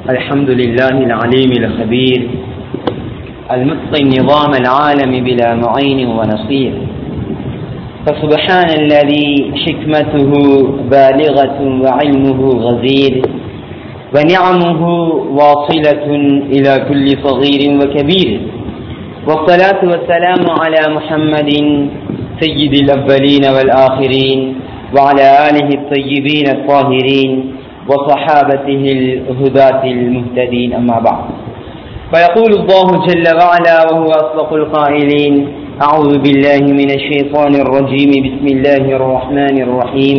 الحمد لله العليم الخبير المتقي نظام العالم بلا معين ونصير فسبحان الذي حكمته بالغة وعلمه غزير ونعمه واصلة إلى كل صغير وكبير والصلاة والسلام على محمد سيد الأولين والآخرين وعلى آله الطيبين الطاهرين وصحابته الهداة المهتدين أما بعد فيقول الله جل وعلا وهو أصدق القائلين أعوذ بالله من الشيطان الرجيم بسم الله الرحمن الرحيم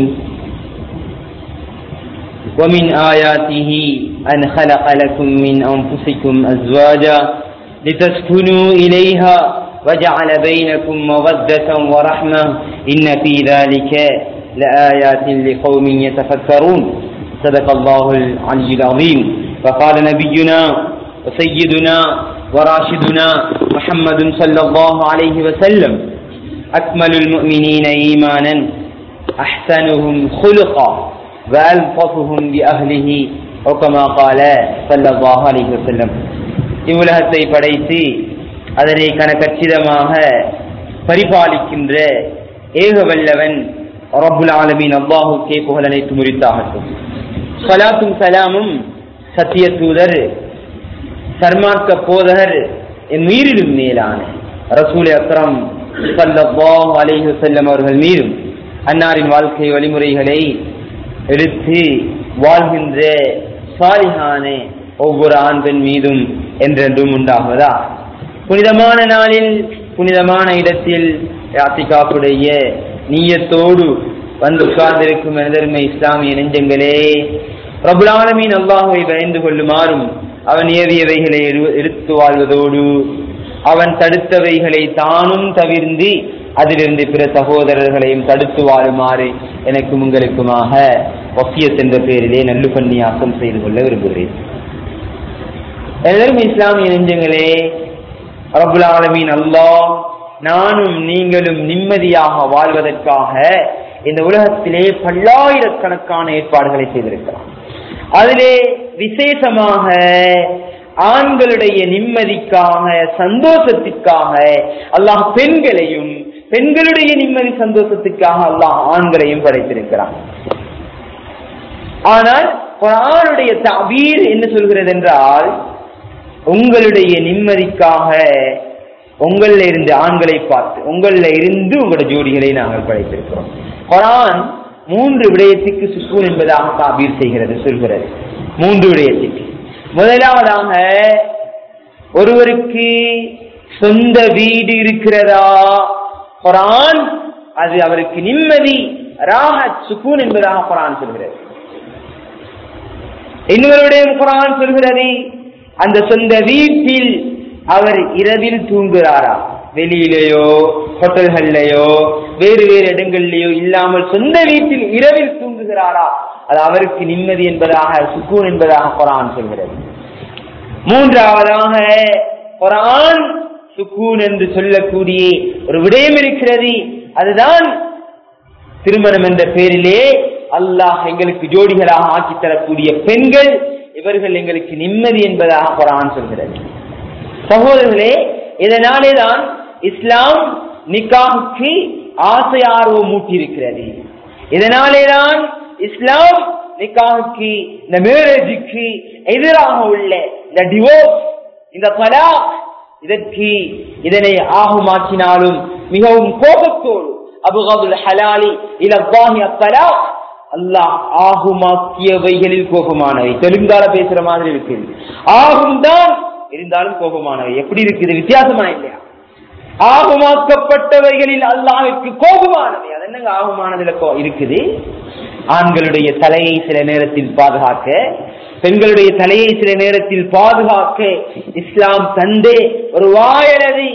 ومن آياته أن خلق لكم من أنفسكم أزواجا لتسكنوا إليها وجعل بينكم مودة ورحمة إن في ذلك لآيات لقوم يتفكرون صدق الله العلي العظيم فقال نبينا وسيدنا وراشدنا محمد صلى الله عليه وسلم أكمل المؤمنين إيمانا أحسنهم خلقا وألطفهم بأهله وكما قال صلى الله عليه وسلم இவ்வுலகத்தை படைத்து அதனை கணக்கச்சிதமாக பரிபாலிக்கின்ற ஏக வல்லவன் ரபுல் ஆலமின் அல்லாஹுக்கே புகழனைத்து முறித்தாகட்டும் சலாத்தும் சலாமும் சத்திய தூதர் சர்மார்க்க போதகர் என் உயிரிலும் மேலான ரசூல் அக்ரம் சல்லாஹ் அலைஹு செல்லம் அவர்கள் மீதும் அன்னாரின் வாழ்க்கை வழிமுறைகளை எடுத்து வாழ்கின்ற சாலிகான ஒவ்வொரு ஆண் பெண் மீதும் என்றென்றும் உண்டாகுவதா புனிதமான நாளில் புனிதமான இடத்தில் யாத்திகாப்புடைய நீயத்தோடு வந்து உட்கார்ந்திருக்கும் எனதருமை இஸ்லாமிய நெஞ்சங்களே பிரபுலானமின் அல்லாஹுவை பயந்து கொள்ளுமாறும் அவன் ஏவியவைகளை எடுத்து வாழ்வதோடு அவன் தடுத்தவைகளை தானும் தவிர்ந்து அதிலிருந்து பிற சகோதரர்களையும் தடுத்து வாழுமாறு எனக்கும் உங்களுக்குமாக ஒப்பியத் என்ற பெயரிலே நல்லு பன்னியாக்கம் செய்து கொள்ள விரும்புகிறேன் எல்லாரும் இஸ்லாமிய நெஞ்சங்களே ரபுல் ஆலமீன் அல்லாஹ் நானும் நீங்களும் நிம்மதியாக வாழ்வதற்காக இந்த உலகத்திலே பல்லாயிரக்கணக்கான ஏற்பாடுகளை செய்திருக்கிறான் அதிலே விசேஷமாக ஆண்களுடைய நிம்மதிக்காக சந்தோஷத்திற்காக அல்லாஹ் பெண்களையும் பெண்களுடைய நிம்மதி சந்தோஷத்துக்காக அல்லாஹ் ஆண்களையும் படைத்திருக்கிறான் ஆனால் குரானுடைய தபீர் என்ன சொல்கிறது என்றால் உங்களுடைய நிம்மதிக்காக உங்களில் இருந்து ஆண்களை பார்த்து உங்களில் இருந்து உங்களோட ஜோடிகளை நாங்கள் படைத்திருக்கிறோம் குரான் மூன்று விடயத்துக்கு சுக்கூன் என்பதாக தாபீர் செய்கிறது சொல்கிறது மூன்று விடயத்துக்கு முதலாவதாக ஒருவருக்கு சொந்த வீடு இருக்கிறதா குரான் அது அவருக்கு நிம்மதி ராஹத் சுக்கூன் என்பதாக குரான் சொல்கிறது இன்னொருடைய குரான் சொல்கிறது அந்த சொந்த வீட்டில் அவர் இரவில் தூங்குகிறாரா வெளியிலேயோ ஹோட்டல்கள்லயோ வேறு வேறு இடங்கள்லயோ இல்லாமல் சொந்த வீட்டில் இரவில் தூங்குகிறாரா அது அவருக்கு நிம்மதி என்பதாக சுக்கூன் என்பதாக குரான் சொல்கிறது மூன்றாவதாக குரான் சுக்கூன் என்று சொல்லக்கூடிய ஒரு விடயம் இருக்கிறது அதுதான் திருமணம் என்ற பெயரிலே அல்லாஹ் எங்களுக்கு ஜோடிகளாக ஆக்கி தரக்கூடிய பெண்கள் இவர்கள் எங்களுக்கு நிம்மதி என்பதாக குரான் சொல்கிறது சகோதரர்களே இதனாலே தான் இஸ்லாம் நிக்காவுக்கு ஆசை ஆர்வம் மூட்டியிருக்கிறது இதனாலே தான் இஸ்லாம் நிக்காவுக்கு இந்த மேரேஜுக்கு எதிராக உள்ள இந்த டிவோர்ஸ் இந்த தலா இதற்கு இதனை ஆகுமாக்கினாலும் மிகவும் கோபத்தோடு அபுகாதுல் ஹலாலி இலவாஹி அத்தலா அல்லாஹ் ஆகுமாக்கியவைகளில் கோபமானவை தெலுங்கால பேசுற மாதிரி இருக்குது ஆகும் தான் இருந்தாலும் கோபமானவை எப்படி இருக்குது வித்தியாசமா இல்லையா ஆகுமாக்கப்பட்டவைகளில் அல்லாஹிற்கு கோபமானவை அது என்னங்க ஆகுமானதுல இருக்குது ஆண்களுடைய தலையை சில நேரத்தில் பாதுகாக்க பெண்களுடைய தலையை சில நேரத்தில் பாதுகாக்க இஸ்லாம் தந்தே ஒரு வாயலதை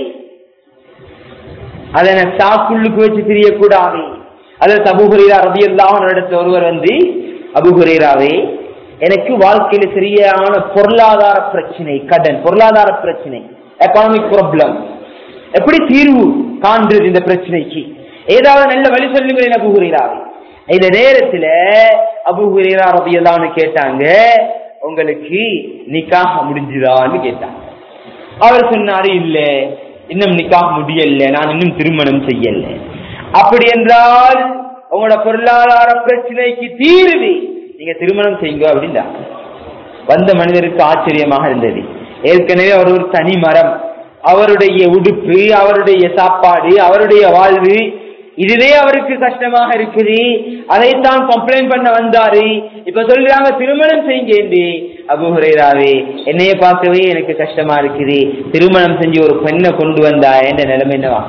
அதனை சாக்குள்ளுக்கு வச்சு தெரியக்கூடாது அல்லது அபுஹுரீரா ரபி அல்லாஹ் இடத்துல ஒருவர் வந்து அபுஹுரீராவே எனக்கு வாழ்க்கையில சரியான பொருளாதார பிரச்சனை கடன் பொருளாதார பிரச்சனை எக்கானமிக் ப்ராப்ளம் எப்படி தீர்வு காண்றது இந்த பிரச்சனைக்கு ஏதாவது நல்ல வழி சொல்லுங்கள் அபுஹுரீராவே இந்த நேரத்துல அபுஹுரீரா ரபி அல்லான்னு கேட்டாங்க உங்களுக்கு நிக்காக முடிஞ்சுதான்னு கேட்டாங்க அவர் சொன்னாரு இல்ல இன்னும் நிக்காக முடியல நான் இன்னும் திருமணம் செய்யல அப்படி என்றால் உங்களோட பொருளாதார பிரச்சனைக்கு தீர்வு நீங்க திருமணம் செய்யுங்க அப்படின்னா வந்த மனிதருக்கு ஆச்சரியமாக இருந்தது ஏற்கனவே அவர் ஒரு தனி மரம் அவருடைய உடுப்பு அவருடைய சாப்பாடு அவருடைய வாழ்வு இதுவே அவருக்கு கஷ்டமாக இருக்குது அதைத்தான் கம்ப்ளைண்ட் பண்ண வந்தாரு இப்ப சொல்றாங்க திருமணம் செய்யுங்க என்று அபுஹுரேராவே என்னைய பார்க்கவே எனக்கு கஷ்டமா இருக்குது திருமணம் செஞ்சு ஒரு பெண்ணை கொண்டு வந்தா என்ற நிலைமை என்னவா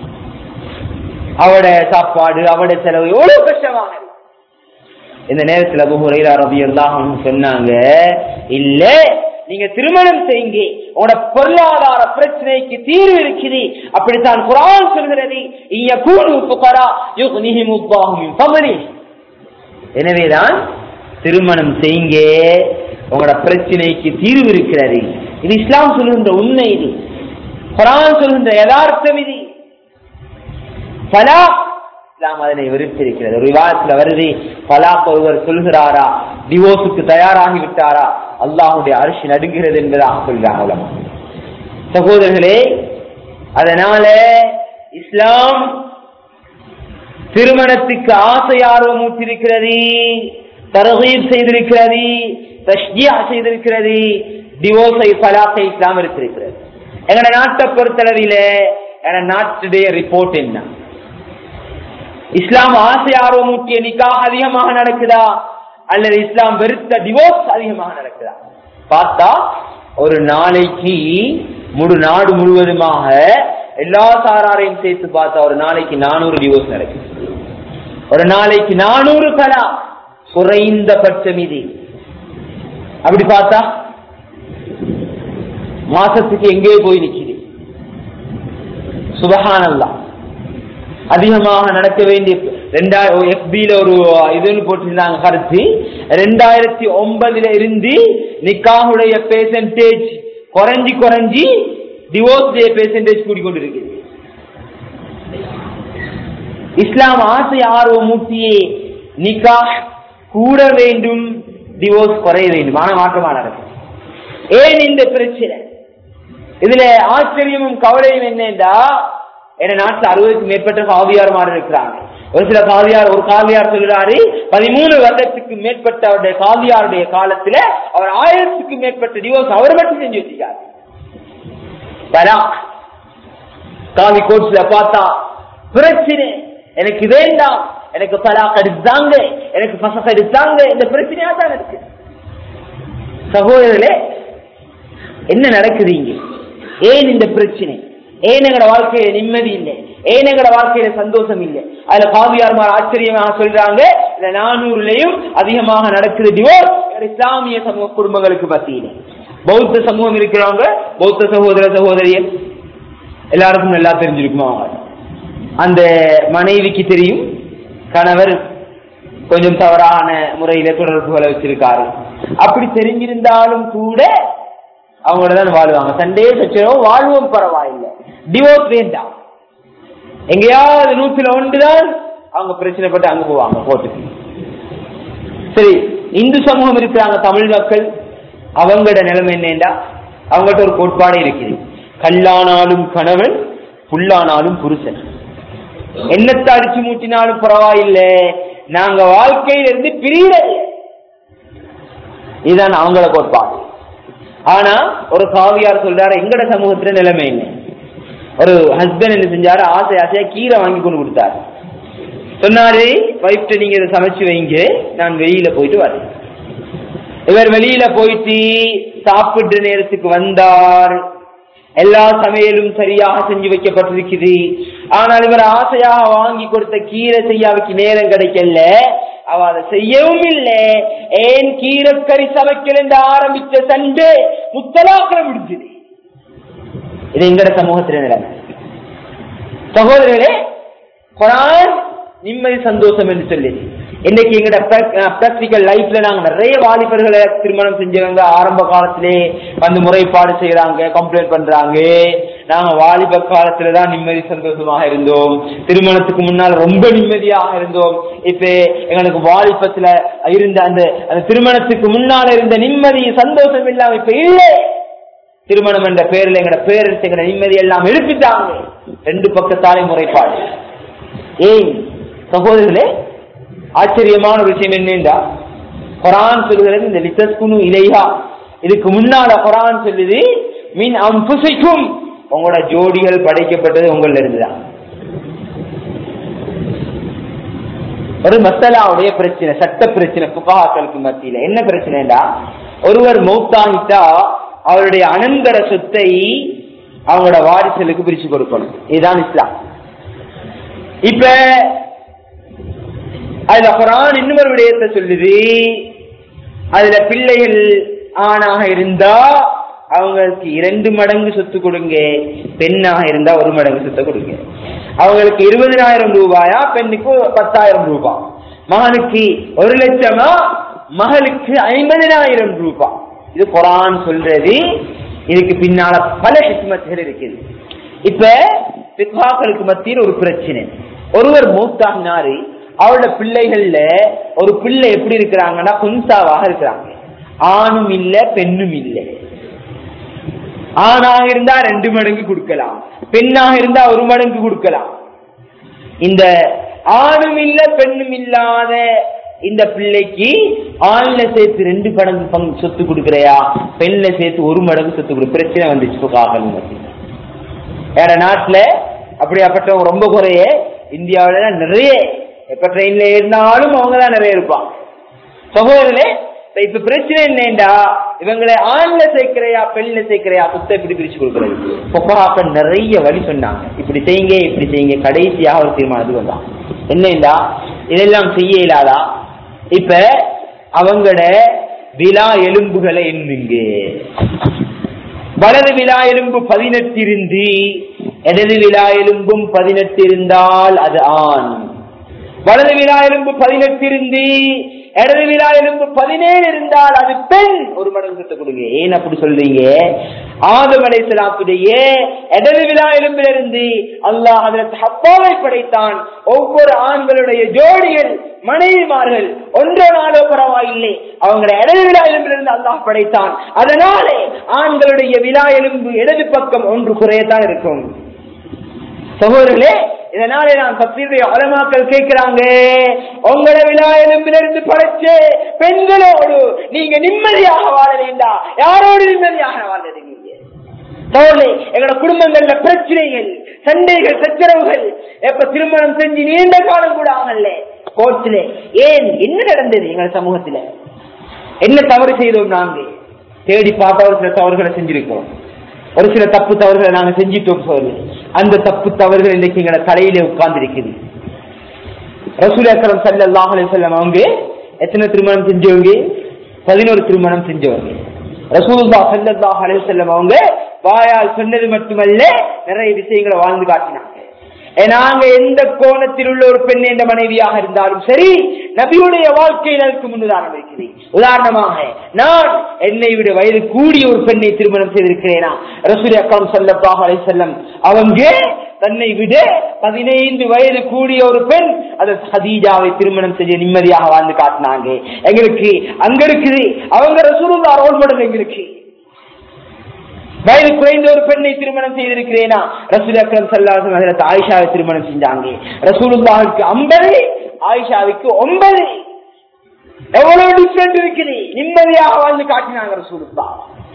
அவட சாப்பாடு அவட செலவு எவ்வளவு கஷ்டமாக இருக்கு இந்த நேரத்தில் அபுஹுரைரா ரபி எல்லாம் சொன்னாங்க இல்ல நீங்க திருமணம் செய்யுங்க உங்களோட பொருளாதார பிரச்சனைக்கு தீர்வு இருக்குது அப்படித்தான் குரான் சொல்கிறது எனவேதான் திருமணம் செய்யுங்க உங்களோட பிரச்சனைக்கு தீர்வு இருக்கிறது இது இஸ்லாம் சொல்கின்ற உண்மை இது குரான் சொல்கின்ற யதார்த்தம் இது பலாக் இஸ்லாம் அதனை வெறுத்திருக்கிறது ஒரு விவாதத்துல வருது பலாக் ஒருவர் சொல்கிறாரா டிவோர்ஸுக்கு தயாராகி விட்டாரா அல்லாஹுடைய அரிசி நடுங்கிறது என்பதாக சொல்றாங்க சகோதரர்களே அதனால இஸ்லாம் திருமணத்துக்கு ஆசை ஆர்வம் ஊட்டிருக்கிறது தரகீப் செய்திருக்கிறது தஷ்ஜியா செய்திருக்கிறது டிவோர்ஸை பலாக்கை இஸ்லாம் எடுத்திருக்கிறது எங்கட நாட்டை பொறுத்தளவில எங்க நாட்டுடைய ரிப்போர்ட் என்ன இஸ்லாம் ஆசை ஆர்வம் ஊட்டிய நிக்காக அதிகமாக நடக்குதா அல்லது இஸ்லாம் வெறுத்த டிவோர்ஸ் அதிகமாக நடக்குதா பார்த்தா ஒரு நாளைக்கு முழு நாடு முழுவதுமாக எல்லா சாராரையும் சேர்த்து பார்த்தா ஒரு நாளைக்கு நானூறு டிவோர்ஸ் நடக்குது ஒரு நாளைக்கு நானூறு கலா குறைந்தபட்சம் இது அப்படி பார்த்தா மாசத்துக்கு எங்கே போய் நிக்குது சுபகானல்லா அதிகமாக நடக்க வேண்டிய ரெண்டாயிரம் எஃபில ஒரு இதுன்னு போட்டிருந்தாங்க கருத்து ரெண்டாயிரத்தி ஒன்பதுல இருந்து நிக்காவுடைய பெர்சன்டேஜ் குறைஞ்சி குறைஞ்சி டிவோர்ஸ் பெர்சன்டேஜ் கூடிக்கொண்டிருக்கு இஸ்லாம் ஆசை ஆர்வம் மூட்டியே நிக்கா கூட வேண்டும் டிவோர்ஸ் குறைய வேண்டும் ஆனா மாற்றமா நடக்கும் ஏன் இந்த பிரச்சனை இதுல ஆச்சரியமும் கவலையும் என்னண்டா என நாட்டுல அறுபதுக்கு மேற்பட்ட காவியார்மார் இருக்கிறாங்க ஒரு சில காவியார் ஒரு காவியார் சொல்கிறாரு பதிமூணு வருடத்துக்கு மேற்பட்ட அவருடைய காவியாருடைய காலத்துல அவர் ஆயிரத்துக்கு மேற்பட்ட டிவோர்ஸ் அவர் மட்டும் செஞ்சு வச்சிருக்காரு தலாக் காவி கோட்ஸ்ல பார்த்தா பிரச்சனை எனக்கு வேண்டாம் எனக்கு தலாக் அடித்தாங்க எனக்கு பசங்க அடித்தாங்க இந்த பிரச்சனையா தான் இருக்கு சகோதரர்களே என்ன நடக்குது இங்க ஏன் இந்த பிரச்சனை ஏன் எங்கட வாழ்க்கையில நிம்மதி இல்லை ஏன் எங்கட வாழ்க்கையில சந்தோஷம் இல்லை அதுல காவியார்மார் ஆச்சரியமாக சொல்றாங்க இந்த நானூறுலயும் அதிகமாக நடக்குது டிவோர்ஸ் இஸ்லாமிய சமூக குடும்பங்களுக்கு மத்தியில பௌத்த சமூகம் இருக்கிறவங்க பௌத்த சகோதர சகோதரியர் எல்லாருக்கும் நல்லா தெரிஞ்சிருக்குமா அந்த மனைவிக்கு தெரியும் கணவர் கொஞ்சம் தவறான முறையில தொடர்புகளை வச்சிருக்காரு அப்படி தெரிஞ்சிருந்தாலும் கூட அவங்களோட தான் வாழ்வாங்க சண்டே சச்சரவும் வாழ்வோம் பரவாயில்லை டிவோர்ஸ் வேண்டாம் எங்கேயாவது நூற்றுல ஒன்றுதான் அவங்க பிரச்சனைப்பட்டு அங்க போவாங்க கோர்ட்டுக்கு சரி இந்து சமூகம் இருக்கிறாங்க தமிழ் மக்கள் அவங்களோட நிலைமை என்னண்டா அவங்கள்ட்ட ஒரு கோட்பாடே இருக்குது கல்லானாலும் கணவன் புல்லானாலும் புருஷன் என்னத்தை அடிச்சு மூட்டினாலும் பரவாயில்லை நாங்க வாழ்க்கையில இருந்து பிரியல இதுதான் அவங்கள கோட்பாடு ஆனா ஒரு காவியார் சொல்றாரு எங்கட சமூகத்துல நிலைமை என்ன ஒரு ஹஸ்பண்ட் என்ன செஞ்சாரு ஆசை ஆசையா கீரை வாங்கி கொண்டு கொடுத்தாரு சொன்னாரு வைஃப்ட நீங்க இதை சமைச்சு வைங்க நான் வெளியில போயிட்டு வரேன் இவர் வெளியில போயிட்டு சாப்பிடுற நேரத்துக்கு வந்தார் எல்லா சமையலும் சரியாக செஞ்சு வைக்கப்பட்டிருக்குது ஆனால் இவர் ஆசையாக வாங்கி கொடுத்த கீரை செய்யாவுக்கு நேரம் கிடைக்கல அவ அதை செய்யவும் இல்லை ஏன் கீரைக்கறி சமைக்கல என்று ஆரம்பிச்ச சண்டே முத்தலாக்கிரம் முடிஞ்சது இது எங்கட சமூகத்தில நிலைமை சகோதரர்களே குரான் நிம்மதி சந்தோஷம் என்று சொல்லி இன்னைக்கு எங்கட பிராக்டிக்கல் லைஃப்ல நாங்க நிறைய வாலிபர்களை திருமணம் செஞ்சவங்க ஆரம்ப காலத்திலே வந்து முறைப்பாடு செய்யறாங்க கம்ப்ளைண்ட் பண்றாங்க நாங்க வாலிப காலத்துல தான் நிம்மதி சந்தோஷமாக இருந்தோம் திருமணத்துக்கு முன்னால் ரொம்ப நிம்மதியாக இருந்தோம் இப்ப எங்களுக்கு வாலிபத்துல இருந்த அந்த அந்த திருமணத்துக்கு முன்னால இருந்த நிம்மதி சந்தோஷம் இல்லாம இப்ப இல்லை திருமணம் என்ற பேர்ல எங்கட பேரண்ட்ஸ் எங்கட நிம்மதி எல்லாம் எழுப்பிட்டாங்க ரெண்டு பக்கத்தாலே முறைப்பாடு ஏன் சகோதரர்களே ஆச்சரியமான ஒரு விஷயம் என்னென்றா குரான் சொல்லுகிறது இந்த லித்தஸ்குனு இலையா இதுக்கு முன்னால குரான் சொல்லுது மீன் அம்புசைக்கும் உங்களோட ஜோடிகள் படைக்கப்பட்டது உங்கள இருந்துதான் ஒரு மசாலாவுடைய பிரச்சனை சட்ட பிரச்சனை புகாக்களுக்கு மத்தியில என்ன பிரச்சனைடா ஒருவர் மௌத்தாகிட்டா அவருடைய அனந்தர சொத்தை அவங்களோட வாரிசலுக்கு பிரிச்சு கொடுக்கணும் இதுதான் இஸ்லாம் இப்ப அதுல குரான் இன்னொரு விடயத்தை சொல்லுது அதுல பிள்ளைகள் ஆணாக இருந்தா அவங்களுக்கு இரண்டு மடங்கு சொத்து கொடுங்க பெண்ணாக இருந்தா ஒரு மடங்கு சொத்து கொடுங்க அவங்களுக்கு இருபதினாயிரம் ரூபாயா பெண்ணுக்கு பத்தாயிரம் ரூபாய் மகனுக்கு ஒரு லட்சமா மகளுக்கு ஐம்பதினாயிரம் ரூபாய் இது குரான் சொல்றது இதுக்கு பின்னால பல ஹிக்மத்துகள் இருக்குது இப்ப பித்வாக்களுக்கு மத்தியில் ஒரு பிரச்சனை ஒருவர் மூத்தாகினாரு அவரோட பிள்ளைகள்ல ஒரு பிள்ளை எப்படி இருக்கிறாங்கன்னா குன்சாவாக இருக்கிறாங்க ஆணும் இல்ல பெண்ணும் இல்லை ஆணாக இருந்தா ரெண்டு மடங்கு கொடுக்கலாம் பெண்ணாக இருந்தா ஒரு மடங்கு கொடுக்கலாம் இந்த ஆணும் இல்ல பெண்ணும் இல்லாத இந்த பிள்ளைக்கு ஆண்ல சேர்த்து ரெண்டு மடங்கு பங்கு சொத்து கொடுக்கறையா பெண்ல சேர்த்து ஒரு மடங்கு சொத்து கொடு பிரச்சனை வந்துச்சு புகாக்கள் வேற நாட்டுல அப்படியாப்பட்டவங்க ரொம்ப குறைய இந்தியாவில நிறைய எப்ப ட்ரெயின்ல ஏறினாலும் அவங்க தான் நிறைய இருப்பாங்க சகோதரர்களே இப்ப பிரச்சனை என்னண்டா இவங்களை ஆண்ல சேர்க்கிறையா பெண்ல சேர்க்கிறையா புத்த இப்படி பிரிச்சு கொடுக்கறது பொப்பாக்கள் நிறைய வழி சொன்னாங்க இப்படி செய்யுங்க இப்படி செய்யுங்க கடைசியாக ஒரு தீர்மானத்துக்கு வந்தான் என்னண்டா இதெல்லாம் செய்ய இயலாதா இப்ப அவங்களோட விழா எலும்புகளை எண்ணுங்க வலது விழா எலும்பு பதினெட்டு இருந்து இடது விழா எலும்பும் பதினெட்டு இருந்தால் அது ஆண் வலது விழா எலும்பு பதினெட்டு இருந்து இடது விழா எலும்பு பதினேழு இருந்தால் அது பெண் ஒரு மடங்கு கிட்ட கொடுங்க ஏன் அப்படி சொல்றீங்க ஆதம் அலைசலாத்துடைய இடது விழா எலும்பிலிருந்து அல்லாஹ் அதற்கு ஹப்பாவை படைத்தான் ஒவ்வொரு ஆண்களுடைய ஜோடிகள் மனைவிமார்கள் ஒன்றோ நாளோ பரவாயில்லை அவங்கள இடது விழா எலும்பிலிருந்து அல்லாஹ் படைத்தான் அதனாலே ஆண்களுடைய விழா எலும்பு இடது பக்கம் ஒன்று குறையத்தான் இருக்கும் சகோதரர்களே இதனாலே நான் தப்பீருடைய அலமாக்கள் கேட்கிறாங்க உங்களை விழா எலும்பிலிருந்து படைச்சு பெண்களோடு நீங்க நிம்மதியாக வாழ வேண்டாம் யாரோடு நிம்மதியாக வாழறது நீங்க சோழே எங்களோட குடும்பங்கள்ல பிரச்சனைகள் சண்டைகள் சச்சரவுகள் எப்ப திருமணம் செஞ்சு நீண்ட காலம் கூட ஆகல கோர்ட்ல ஏன் என்ன நடந்தது எங்கள் சமூகத்துல என்ன தவறு செய்தோம் நாங்க தேடி பார்த்த ஒரு சில தவறுகளை செஞ்சிருக்கோம் ஒரு சில தப்பு தவறுகளை நாங்க செஞ்சிட்டோம் சோழ அந்த தப்பு தவறுகள் இன்னைக்கு எங்களோட தலையில உட்கார்ந்து இருக்குது ரசூல் அக்கரம் சல்லாஹ் அலிசல்லம் அவங்க எத்தனை திருமணம் செஞ்சவங்க பதினோரு திருமணம் செஞ்சவங்க ரசூலுல்லா சல்லாஹ் அலிசல்லம் அவங்க வாயால் சொன்னது மட்டுமல்ல நிறைய விஷயங்களை வாழ்ந்து காட்டினாங்க நாங்க எந்த கோணத்தில் உள்ள ஒரு பெண் என்ற மனைவியாக இருந்தாலும் சரி நபியுடைய வாழ்க்கையில் அதற்கு முன்னுதாரணம் இருக்கிறேன் உதாரணமாக நான் என்னை விட வயது கூடிய ஒரு பெண்ணை திருமணம் செய்திருக்கிறேனா ரசூல் அக்காம் சல்லப்பாக அலை செல்லம் அவங்க தன்னை விட பதினைந்து வயது கூடிய ஒரு பெண் அது ஹதீஜாவை திருமணம் செய்ய நிம்மதியாக வாழ்ந்து காட்டினாங்க எங்களுக்கு அங்க இருக்குது அவங்க ரசூலுல்லா ரோல் மாடல் எங்களுக்கு வயது குறைந்த ஒரு பெண்ணை திருமணம் செய்திருக்கிறேனா ரசூல் அக்ரம் சல்லாசம் அதில் ஆயிஷாவை திருமணம் செஞ்சாங்க ரசூலுல்லாவுக்கு ஐம்பது ஆயிஷாவுக்கு ஒன்பது எவ்வளவு டிஃபரெண்ட் இருக்குது நிம்மதியாக வாழ்ந்து காட்டினாங்க ரசூலுல்லா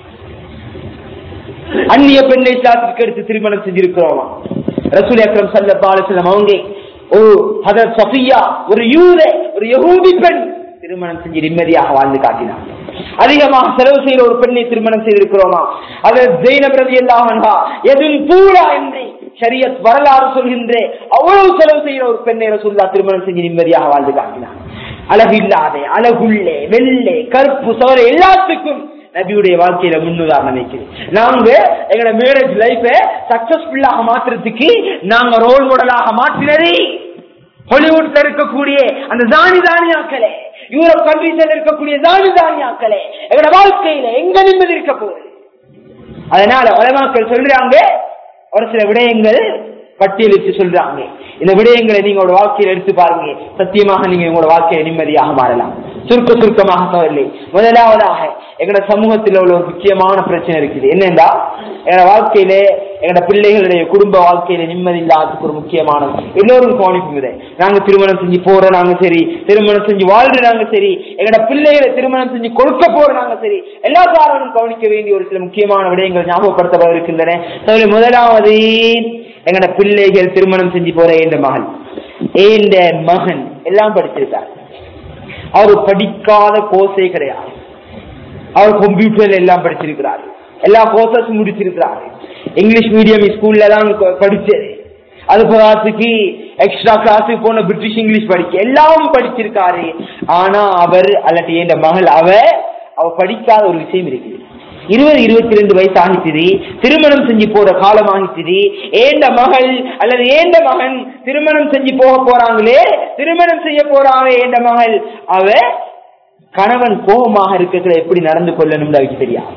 அந்நிய பெண்ணை இஸ்லாத்திற்கு எடுத்து திருமணம் செஞ்சிருக்கிறோமா ரசூல் அக்ரம் சல்லாசலம் அவங்க ஒரு ஹதர் சஃபியா ஒரு யூத ஒரு யகூதி பெண் திருமணம் செஞ்சு நிம்மதியாக வாழ்ந்து காட்டினாங்க அதிகமாக செலவு செய்யற ஒரு பெண்ணை திருமணம் செய்திருக்கிறோமா அது ஜெயினப் ரவி அல்லாஹா எதுவும் பூரா என்று ஷரியத் வரலாறு சொல்கின்ற அவ்வளவு செலவு செய்யற ஒரு பெண்ணை ரசூல்லா திருமணம் செஞ்சு நிம்மதியாக வாழ்ந்து காட்டினார் அழகு இல்லாத அழகுள்ளே வெள்ளை கருப்பு சோர எல்லாத்துக்கும் நபியுடைய வாழ்க்கையில முன்னுதாரணம் வைக்குது நாங்க எங்களோட மேரேஜ் லைஃப சக்சஸ்ஃபுல்லாக மாற்றுறதுக்கு நாங்க ரோல் மாடலாக மாற்றினது ஹாலிவுட்ல இருக்கக்கூடிய அந்த தானி தானியாக்களே யூரோப் கண்ட்ரீஸ்ல இருக்கக்கூடிய தானி தானியாக்களே எங்களோட வாழ்க்கையில எங்க நிம்மதி இருக்க போகுது அதனால உலமாக்கள் சொல்றாங்க ஒரு சில விடயங்கள் பட்டியலிட்டு சொல்றாங்க இந்த விடயங்களை நீங்க உங்களோட வாழ்க்கையில எடுத்து பாருங்க சத்தியமாக நீங்க உங்களோட வாழ்க்கையில நிம்மதியாக மாறலாம் சுருக்க சுருக்கமாக சொல்லி முதலாவதாக எங்களோட சமூகத்தில் உள்ள ஒரு முக்கியமான பிரச்சனை இருக்குது என்னென்றா எங்களோட வாழ்க்கையில எங்களோட பிள்ளைகளுடைய குடும்ப வாழ்க்கையில நிம்மதி இல்லாததுக்கு ஒரு முக்கியமானது எல்லோரும் கவனிக்கும் இதை நாங்க திருமணம் செஞ்சு போற நாங்க சரி திருமணம் செஞ்சு வாழ்றாங்க சரி எங்களோட பிள்ளைகளை திருமணம் செஞ்சு கொடுக்க போற நாங்க சரி எல்லா காரணமும் கவனிக்க வேண்டிய ஒரு சில முக்கியமான விடயங்கள் ஞாபகப்படுத்தப்பட இருக்கின்றன அதுல முதலாவது எங்களோட பிள்ளைகள் திருமணம் செஞ்சு போற என்ற மகன் ஏந்த மகன் எல்லாம் படிச்சிருக்கார் அவர் படிக்காத கோர்ஸே கிடையாது அவர் கம்ப்யூட்டர்ல எல்லாம் படிச்சிருக்கிறார் எல்லா கோர்சஸ் முடிச்சிருக்கிறார் இங்கிலீஷ் மீடியம் ஸ்கூல்ல தான் கொ- படிச்சது அது போறதுக்கு எக்ஸ்ட்ரா கிளாஸுக்கு போன பிரிட்டிஷ் இங்கிலீஷ் படிக்க எல்லாம் படிச்சிருக்காரு ஆனா அவர் அல்லது என் மகள் அவ அவ படிக்காத ஒரு விஷயம் இருக்குது இருபது இருபத்தி ரெண்டு வயசு ஆகிச்சுது திருமணம் செஞ்சு போற காலம் ஆகிச்சுது ஏண்ட மகள் அல்லது ஏண்ட மகன் திருமணம் செஞ்சு போக போறாங்களே திருமணம் செய்ய போறாங்க ஏண்ட மகள் அவ கணவன் கோபமாக இருக்கிற எப்படி நடந்து கொள்ளணும்னு அவருக்கு தெரியாது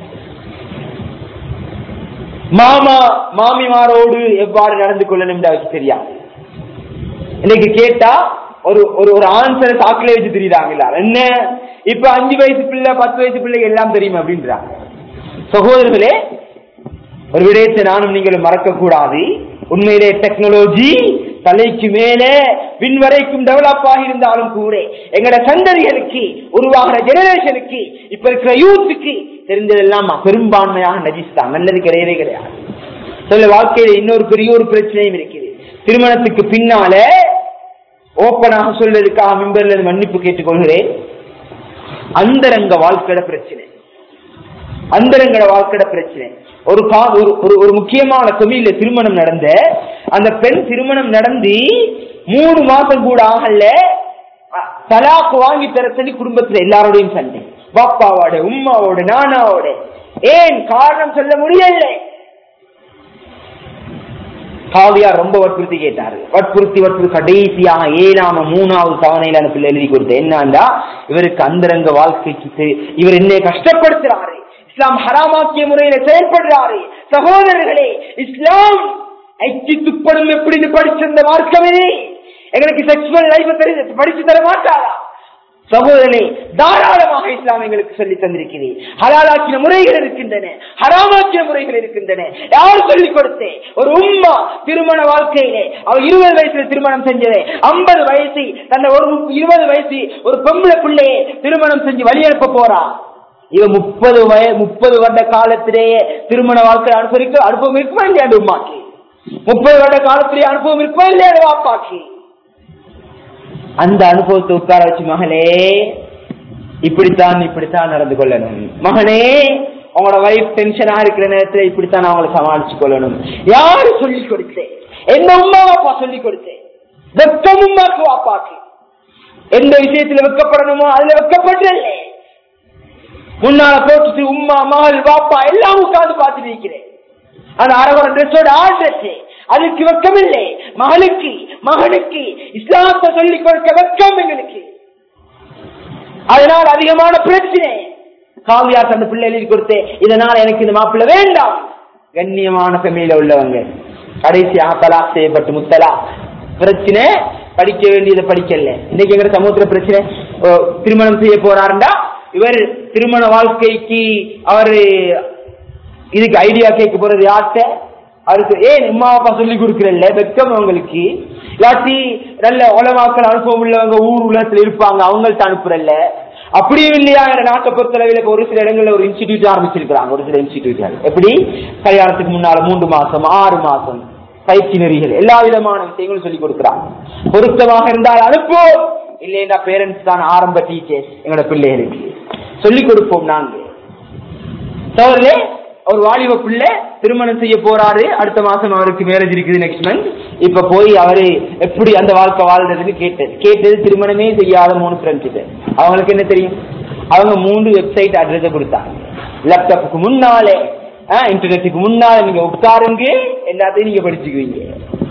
மாமா மாமிமாரோடு எவ்வாறு நடந்து கொள்ளணும் அவருக்கு தெரியாது இன்னைக்கு கேட்டா ஒரு ஒரு ஒரு ஆன்சரை சாக்கிலே வச்சு தெரியுறாங்க என்ன இப்ப அஞ்சு வயசு பிள்ளை பத்து வயசு பிள்ளை எல்லாம் தெரியும் அப்படின்றாங்க சகோதரர்களே ஒரு விடயத்தை நானும் நீங்களும் மறக்க கூடாது உண்மையிலே டெக்னாலஜி தலைக்கு மேலே விண்வரைக்கும் டெவலப் ஆகியிருந்தாலும் கூட எங்கட சந்ததிகளுக்கு உருவாகிற ஜெனரேஷனுக்கு இப்ப இருக்கிற யூத்துக்கு தெரிஞ்சதெல்லாம் பெரும்பான்மையாக நஜிஸ் தான் நல்லது கிடையவே கிடையாது சொல்ல வாழ்க்கையில இன்னொரு பெரிய ஒரு பிரச்சனையும் இருக்குது திருமணத்துக்கு பின்னால ஓப்பனாக சொல்வதற்காக மிம்பர்ல இருந்து மன்னிப்பு கேட்டுக்கொள்கிறேன் அந்தரங்க வாழ்க்கையோட பிரச்சனை அந்தரங்க வாழ்க்கையோட பிரச்சனை ஒரு கா ஒரு ஒரு- ஒரு முக்கியமான தொழில திருமணம் நடந்த அந்த பெண் திருமணம் நடந்து மூணு மாசம் கூட ஆகல அ- தலாக்கு வாங்கி தர சொல்லி குடும்பத்துல எல்லாரோடையும் சண்டை பாப்பாவோட உம்மாவோட நானாவோட ஏன் காரணம் சொல்ல முடியல காவியார் ரொம்ப வற்புறுத்தி கேட்டாரு வற்புறுத்தி வற்புறுத்தி கடைசியாக ஏழாம மூணாவது தவணையில அந்த பிள்ளை எழுதி கொடுத்த என்னன்னா இவருக்கு அந்தரங்க வாழ்க்கைக்கு தெரி- இவர் என்னை கஷ்டப்படுத்துறாரு இஸ்லாம் ஹராமாக்கிய முறையில செயல்படுறாரு சகோதரர்களே இஸ்லாம் ஐச்சி துப்படும் எப்படின்னு படிச்சிருந்த மார்க்கமே எங்களுக்கு செக்ஷுவல் லைஃப் தெரிஞ்சு படிச்சு தர மாட்டாரா சகோதரனே தாராளமாக இஸ்லாம் எங்களுக்கு சொல்லி தந்திருக்கிறது ஹலாலாக்கின முறைகள் இருக்கின்றன ஹராமாக்கிய முறைகள் இருக்கின்றன யார் சொல்லிக் கொடுத்தே ஒரு உம்மா திருமண வாழ்க்கையிலே அவ இருபது வயசுல திருமணம் செஞ்சது ஐம்பது வயசு தன்னை ஒரு முப்ப- இருபது வயசு ஒரு பொம்பளை பிள்ளையை திருமணம் செஞ்சு வழி அனுப்ப போறா இவ முப்பது வய முப்பது வருட காலத்திலேயே திருமண வாழ்க்கை அனுபவிக்க அனுபவம் இருக்குமா இல்லையா அந்த உம்மாக்கு முப்பது வருட காலத்திலேயே அனுபவம் இருக்குமா இல்லையா அந்த வாப்பாக்கு அந்த அனுபவத்தை உட்கார வச்சு மகளே இப்படித்தான் இப்படித்தான் நடந்து கொள்ளணும் மகனே உங்களோட வைஃப் டென்ஷனா இருக்கிற நேரத்துல இப்படித்தான் அவங்களை சமாளிச்சு கொள்ளணும் யாரு சொல்லி கொடுத்தேன் எந்த உமா அப்பா சொல்லி கொடுத்தேன் வெக்கம் உமாக்கு வாப்பாக்கு எந்த விஷயத்துல வெக்கப்படணுமோ அதுல வெக்கப்படலே முன்னால போட்டுட்டு உம்மா மகள் பாப்பா எல்லாம் உட்கார்ந்து பார்த்துட்டு இருக்கிறேன் அந்த அரவண ட்ரெஸ்ஸோட ஆள் ட்ரெஸ் அதுக்கு வெக்கம் இல்லை மகளுக்கு மகனுக்கு இஸ்லாத்தை சொல்லிக் கொடுக்க வெக்கம் எங்களுக்கு அதனால் அதிகமான பிரச்சனை காவியார் அந்த பிள்ளை எழுதி கொடுத்து இதனால எனக்கு இந்த மாப்பிள்ளை வேண்டாம் கண்ணியமான ஃபெமிலியில உள்ளவங்க கடைசியாக தலாக் செய்யப்பட்டு முத்தலா பிரச்சனை படிக்க வேண்டியதை படிக்கல இன்னைக்கு எங்க சமூகத்துல பிரச்சனை ஓ, திருமணம் செய்ய போறாருண்டா இவர் திருமண வாழ்க்கைக்கு அவரு இதுக்கு ஐடியா கேட்க போறது யார்கிட்ட அவருக்கு ஏன் அம்மா அப்பா சொல்லி கொடுக்கறல்ல வெக்கம் அவங்களுக்கு இல்லாட்டி நல்ல உலமாக்கள் அனுபவம் உள்ளவங்க ஊர் உலகத்துல இருப்பாங்க அவங்கள்ட்ட அனுப்புறல்ல அப்படியும் இல்லையா எங்க நாட்டை பொறுத்தளவில் இப்ப ஒரு சில இடங்கள்ல ஒரு இன்ஸ்டிடியூட் ஆரம்பிச்சிருக்கிறாங்க ஒரு சில இன்ஸ்டிடியூட் எப்படி கல்யாணத்துக்கு முன்னால மூன்று மாசம் ஆறு மாசம் பயிற்சி நெறிகள் எல்லா விதமான விஷயங்களும் சொல்லி கொடுக்குறாங்க பொருத்தமாக இருந்தால் அனுப்புவோம் இல்லைன்னா பேரண்ட்ஸ் தான் ஆரம்ப டீச்சர்ஸ் எங்களோட பிள்ளைகளுக்கு சொல்லிக் கொடுப்போம் நாங்க சோழர்களே ஒரு வாலிப பிள்ளை திருமணம் செய்ய போறாரு அடுத்த மாசம் அவருக்கு மேரேஜ் இருக்குது நெக்ஸ்ட் மந்த் இப்ப போய் அவரு எப்படி அந்த வாழ்க்கை வாழ்றதுன்னு கேட்டது கேட்டது திருமணமே செய்யாத மூணு ஃப்ரெண்ட்ஸ் அவங்களுக்கு என்ன தெரியும் அவங்க மூன்று வெப்சைட் அட்ரஸ் கொடுத்தாங்க லேப்டாப்புக்கு முன்னாலே இன்டர்நெட்டுக்கு முன்னால நீங்க உட்காருங்க எல்லாத்தையும் நீங்க படிச்சுக்குவீங்க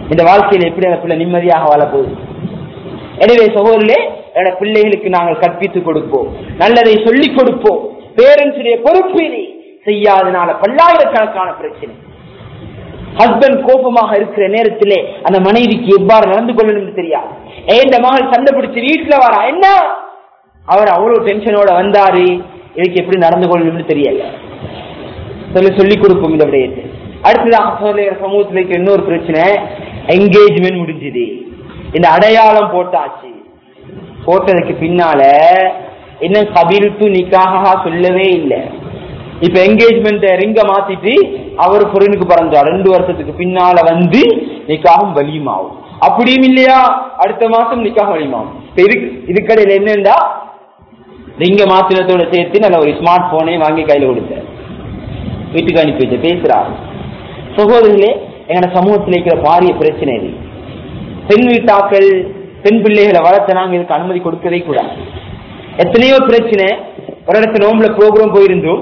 இந்த வாழ்க்கையில எப்படி அந்த பிள்ளை நிம்மதியாக வாழப்போகுது எனவே சகோதரர்களே என பிள்ளைகளுக்கு நாங்கள் கற்பித்துக் கொடுப்போம் நல்லதை சொல்லிக் கொடுப்போம் பேரண்ட்ஸுடைய பொறுப்பினை செய்யாதனால பல்லாயிரக்கணக்கான பிரச்சனை ஹஸ்பண்ட் கோபமாக இருக்கிற நேரத்திலே அந்த மனைவிக்கு எவ்வாறு நடந்து கொள்ளணும் தெரியாது ஏந்த மகள் சண்டை பிடிச்சு வீட்டுல வரா என்ன அவர் அவ்வளவு டென்ஷனோட வந்தாரு இதுக்கு எப்படி நடந்து கொள்ளணும்னு தெரியல சொல்லி சொல்லிக் கொடுப்போம் இந்த விடயத்தை அடுத்ததாக சகோதரர் சமூகத்தில் இருக்கிற இன்னொரு பிரச்சனை என்கேஜ்மெண்ட் முடிஞ்சுது இந்த அடையாளம் போட்டாச்சு போட்டதுக்கு பின்னால இன்னும் கபில்த்து நிக்காக சொல்லவே இல்லை இப்ப என்கேஜ்மெண்ட் ரிங்க மாத்திட்டு அவர் பொருளுக்கு பிறந்தா ரெண்டு வருஷத்துக்கு பின்னால வந்து நிக்காகும் வலியுமாகும் அப்படியும் இல்லையா அடுத்த மாசம் நிக்காக வலியுமாகும் இப்ப இதுக்கு இதுக்கடையில என்னண்டா ரிங்க மாத்திரத்தோட சேர்த்து நல்ல ஒரு ஸ்மார்ட் போனே வாங்கி கையில கொடுத்தேன் வீட்டுக்கு அனுப்பி வச்ச பேசுறாரு சகோதரர்களே எங்களோட சமூகத்தில் இருக்கிற பாரிய பிரச்சனை இது பெண் வீட்டாக்கள் பெண் பிள்ளைகளை வளர்த்த நாங்க இதுக்கு அனுமதி கொடுக்கவே கூடாது எத்தனையோ பிரச்சனை ஒரு இடத்துல நோம்புல ப்ரோக்ராம் போயிருந்தோம்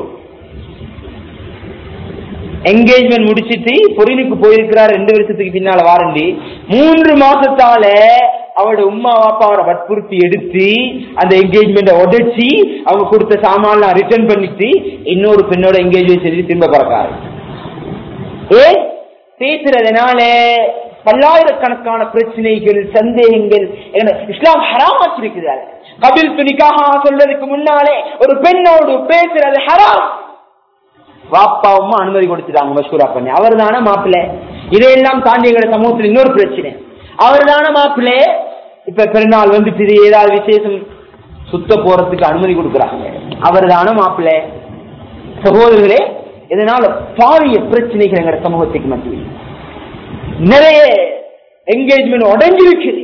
என்கேஜ்மெண்ட் முடிச்சிட்டு பொறினுக்கு போயிருக்கிறார் ரெண்டு வருஷத்துக்கு பின்னால வாரண்டி மூன்று மாசத்தால அவரோட உமா வாப்பா அவரை வற்புறுத்தி எடுத்து அந்த என்கேஜ்மெண்ட்டை உடைச்சி அவங்க கொடுத்த சாமான்லாம் ரிட்டர்ன் பண்ணிட்டு இன்னொரு பெண்ணோட என்கேஜ்மெண்ட் செஞ்சு திரும்ப பறக்காரு ஏ பேசுறதுனால பல்லாயிரக்கணக்கான பிரச்சனைகள் சந்தேகங்கள் எங்க இஸ்லாம் ஹராமாக்கி இருக்கிறார் கபில் துணிக்காக சொல்றதுக்கு முன்னாலே ஒரு பெண்ணோடு பேசுறது ஹராம் வாப்பாவும் அனுமதி கொடுத்துட்டாங்க மஷ்கூரா பண்ணி அவர் தானே மாப்பிள்ளை இதையெல்லாம் தாண்டி எங்க சமூகத்தில் இன்னொரு பிரச்சனை அவர் தானே மாப்பிள்ளை இப்ப பெருநாள் வந்துட்டு ஏதாவது விசேஷம் சுத்த போறதுக்கு அனுமதி கொடுக்குறாங்க அவர் தானே மாப்பிள்ளை சகோதரர்களே இதனால பாரிய பிரச்சனைகள் எங்க சமூகத்துக்கு மத்தியில் நிறைய என்கேஜ்மெண்ட் உடஞ்சிருக்குது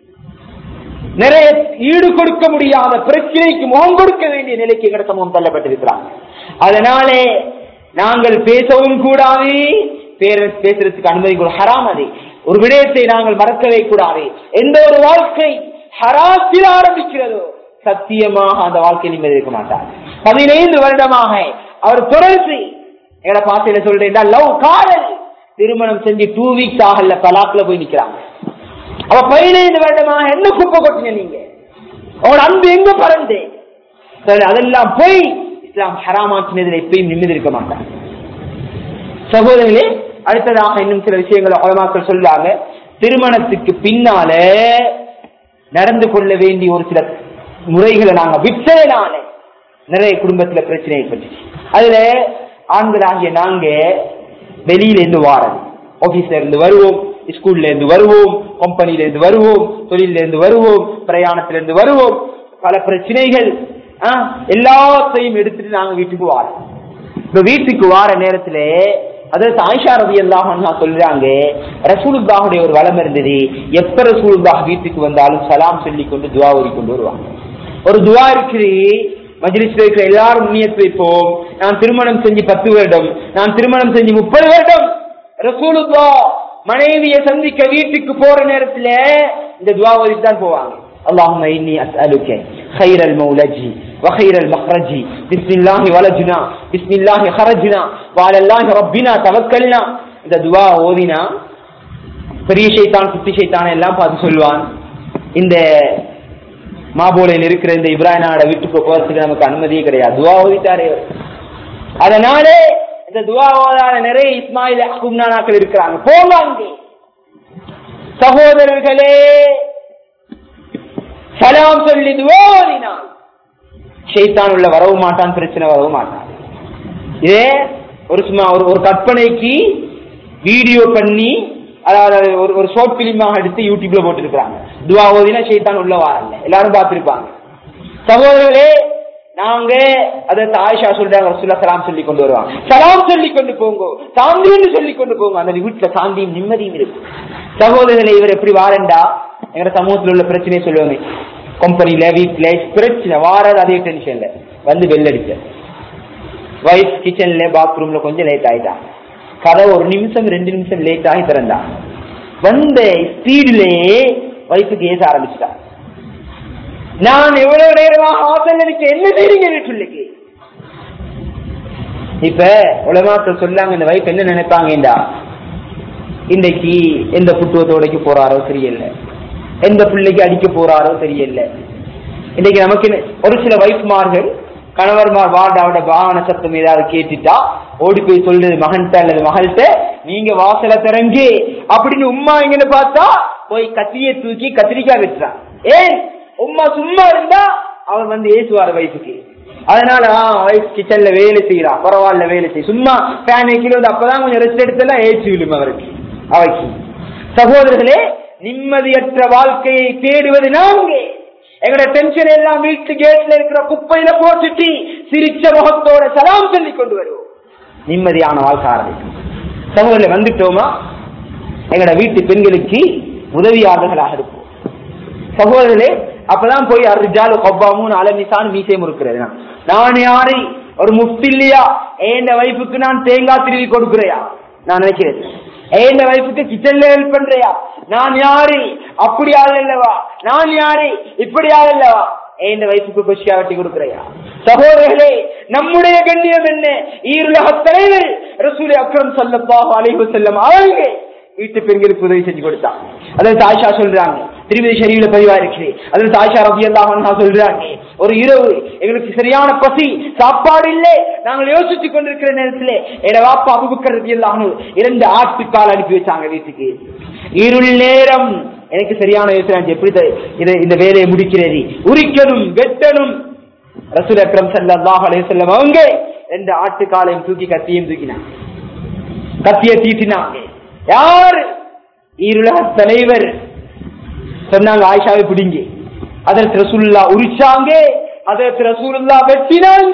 நிறைய ஈடு கொடுக்க முடியாத பிரச்சனைக்கு முகம் கொடுக்க வேண்டிய நிலைக்கு எங்க சமூகம் தள்ளப்பட்டிருக்கிறாங்க அதனாலே நாங்கள் பேசவும் கூடாது பேரண்ட்ஸ் பேசுறதுக்கு அனுமதி கூட ஹராம் அது ஒரு விடயத்தை நாங்கள் மறக்கவே கூடாது எந்த ஒரு வாழ்க்கை ஹராத்தில் ஆரம்பிக்கிறதோ சத்தியமாக அந்த வாழ்க்கை நிம்மதி இருக்க மாட்டார் பதினைந்து வருடமாக அவர் தொடர்ச்சி எங்களை பாசையில சொல்றேன் லவ் காதல் திருமணம் செஞ்சு டூ வீக்ஸ் ஆகல பலாக்குல போய் நிக்கிறாங்க அவ பதினைந்து வருடமாக என்ன குப்பை கொட்டின நீங்க அவன் அன்பு எங்க பறந்து சரி, அதெல்லாம் போய் இஸ்லாம் ஹராமாக்கினதில் எப்பயும் நிம்மதி இருக்க மாட்டாங்க சகோதரர்களே அடுத்ததாக இன்னும் சில விஷயங்களை உலமாக்கள் சொல்றாங்க திருமணத்துக்கு பின்னால நடந்து கொள்ள வேண்டிய ஒரு சில முறைகளை நாங்க விட்டதுனால நிறைய குடும்பத்துல பிரச்சனை ஏற்பட்டுச்சு அதுல ஆண்களாகிய நாங்க வெளியில இருந்து வாரம் ஆபீஸ்ல இருந்து வருவோம் ஸ்கூல்ல இருந்து வருவோம் கம்பெனில இருந்து வருவோம் தொழில இருந்து வருவோம் பிரயாணத்துல இருந்து வருவோம் பல பிரச்சனைகள் ஆ, எல்லாத்தையும் எடுத்துட்டு நாங்க வீட்டுக்கு வாரோம் இப்ப வீட்டுக்கு வார நேரத்துல அதாவது ஆயிஷா ரவி அல்லாஹ் சொல்றாங்க ரசூலுல்லாஹுடைய ஒரு வளம் இருந்தது எப்ப ரசூலுல்லாஹ் வீட்டுக்கு வந்தாலும் சலாம் சொல்லி கொண்டு துவா ஓதி கொண்டு வருவாங்க ஒரு துவா இருக்குது மஜ்லிஸ்ல இருக்கிற எல்லாரும் முன்னியத்து வைப்போம் நான் திருமணம் செஞ்சு பத்து வருடம் நான் திருமணம் செஞ்சு முப்பது வருடம் ரசூலுல்லா மனைவியை சந்திக்க வீட்டுக்கு போற நேரத்துல இந்த துவா ஓதிட்டு தான் போவாங்க اللهم إني أسألك خير المولج وخير المخرج بسم الله ولجنا بسم الله خرجنا وعلى الله ربنا توكلنا இந்த துவா ஓதினா பெரிய ஷைத்தான் குட்டி ஷைத்தான் எல்லாம் பார்த்து சொல்லுவான் இந்த மாபோலையில் இருக்கிற இந்த இப்ராஹிம் நாட வீட்டுக்கு போறதுக்கு நமக்கு அனுமதியே கிடையாது துவா ஓதிட்டாரே அவர். அதனாலே இந்த துவா ஓதாத நிறைய இஸ்மாயில் அகும்னானாக்கள் இருக்கிறாங்க போங்க அங்கே சகோதரர்களே சலாம் சொல்லி துவா ஓதினான் ஷைத்தான் உள்ள வரவும் மாட்டான் பிரச்சனை வரவும் மாட்டான் இதே ஒரு சும்மா ஒரு ஒரு கற்பனைக்கு வீடியோ பண்ணி அதாவது ஒரு ஒரு ஷார்ட் பிலிமாக எடுத்து யூடியூப்ல போட்டுருக்காங்க துவா ஓதினா ஷைத்தான் உள்ள வாரல்ல எல்லாரும் பார்த்திருப்பாங்க சகோதரர்களே நாங்க அதை ஆயிஷா சொல்றாங்க ரசூல்லா சலாம் சொல்லி கொண்டு வருவாங்க சலாம் சொல்லி கொண்டு போங்க சாந்தின்னு சொல்லி கொண்டு போங்க அந்த வீட்டுல சாந்தியும் நிம்மதியும் இருக்கும் சகோதரர்களை இவர் எப்படி வாரண்டா எங்க சமூகத்தில் உள்ள பிரச்சனையை சொல்லுவாங்க கம்பெனில வீட்டுல பிரச்சனை வாரது அதே டென்ஷன்ல வந்து வெள்ளடிச்ச வைஃப் கிச்சன்ல பாத்ரூம்ல கொஞ்சம் லேட் ஆயிட்டாங்க கதை ஒரு நிமிஷம் ரெண்டு நிமிஷம் லேட் ஆகி திறந்தாங்க வந்த ஸ்பீடிலேயே வைஃபுக்கு ஏச ஆரம்பிச்சிட்டாங்க நான் எவ்வளவு நேரமாக ஹாஸ்டல் இருக்க என்ன செய்றீங்க வீட்டுள்ளுக்கு இப்ப உலமாக்கள் சொல்லாங்க இந்த வைஃப் என்ன நினைப்பாங்கடா இன்னைக்கு எந்த புத்துவத்தோடைக்கு போறாரோ தெரியல எந்த பிள்ளைக்கு அடிக்க போறாரோ தெரியல இன்னைக்கு நமக்கு என்ன- ஒரு சில வைஃப்மார்கள் கணவர்மார் வாடாவோட வாகன சத்தம் ஏதாவது கேட்டுட்டா ஓடி போய் சொல்றது மகன்கிட்ட அல்லது மகள்கிட்ட நீங்க வாசல திறங்கி அப்படின்னு உம்மா எங்கன்னு பார்த்தா போய் கத்தியை தூக்கி கத்திரிக்காய் வெட்டுறான் ஏன் உம்மா சும்மா இருந்தா அவர் வந்து ஏசுவார் வைஃபுக்கு அதனால வைஃப் கிச்சன்ல வேலை செய்யறா பரவாயில்ல வேலை செய்ய சும்மா ஃபேன் கீழே வந்து அப்பதான் கொஞ்சம் ரெஸ்ட் எடுத்தெல்லாம் ஏற்றி விடும் அவருக்கு அவைக்கு சகோதரர்களே நிம்மதியற்ற வாழ்க்கையை தேடுவது நாங்க எங்களோட டென்ஷன் எல்லாம் வீட்டு கேட்ல இருக்கிற குப்பையில போட்டுட்டு சிரிச்ச முகத்தோட சலாம் சொல்லி கொண்டு வருவோம் நிம்மதியான வாழ்க்கை ஆரம்பிக்கும் சகோதரர்ல வந்துட்டோமா எங்களோட வீட்டு பெண்களுக்கு உதவியாளர்களாக இருப்போம் சகோதரர்களே அப்பதான் போய் அர்ஜாலு கொப்பாமும் அலமிசான் மீசை முறுக்கிறது நான். நான் யாரு ஒரு முஃப்தி இல்லையா என் வைஃபுக்கு நான் தேங்காய் திருவி கொடுக்குறையா நான் நினைக்கிறேன் என் வைஃபுக்கு கிச்சன்ல ஹெல்ப் பண்றியா நான் யாரு அப்படி ஆள் இல்லவா நான் யாரு இப்படி ஆள் இல்லவா என் வைஃபுக்கு கொஷியா வெட்டி கொடுக்குறையா சகோதரர்களே நம்முடைய கண்ணியம் என்ன ஈருலக தலைவர் ரசூல் அக்ரம் சல்லல்லாஹு அலைஹி வஸல்லம் அவங்க வீட்டு பெண்களுக்கு உதவி செஞ்சு கொடுத்தான் அதாவது ஆயிஷா சொல்றாங்க திருமதி ஷரீஃப்ல பதிவா இருக்கு அதாவது ஆயிஷா ரபி அல்லாஹ் சொல்றாங்க ஒரு இரவு எங்களுக்கு சரியான பசி சாப்பாடு இல்லை நாங்கள் யோசிச்சு கொண்டிருக்கிற நேரத்தில் எட வாப்பா அபுபக்கர் ரபி அல்லாஹ் இரண்டு ஆட்டுக்கால் அனுப்பி வச்சாங்க வீட்டுக்கு இருள் நேரம் எனக்கு சரியான யோசனை இருந்துச்சு. எப்படி த- இதை இந்த வேலையை முடிக்கிறது உரிக்கணும் வெட்டணும் ரசூல் அக்ரம் ஸல்லல்லாஹு அலைஹி வஸல்லம் அவங்க ரெண்டு ஆட்டுக்காலையும் தூக்கி கத்தியும் தூக்கினாங்க கத்திய தீட்டினாங்க யார் ஈருலக தலைவர் சொன்னாங்க ஆயிஷாவை பிடிங்க அதற்கு ரசூலுல்லா உரிச்சாங்க அதற்கு ரசூலுல்லா வெட்டினாங்க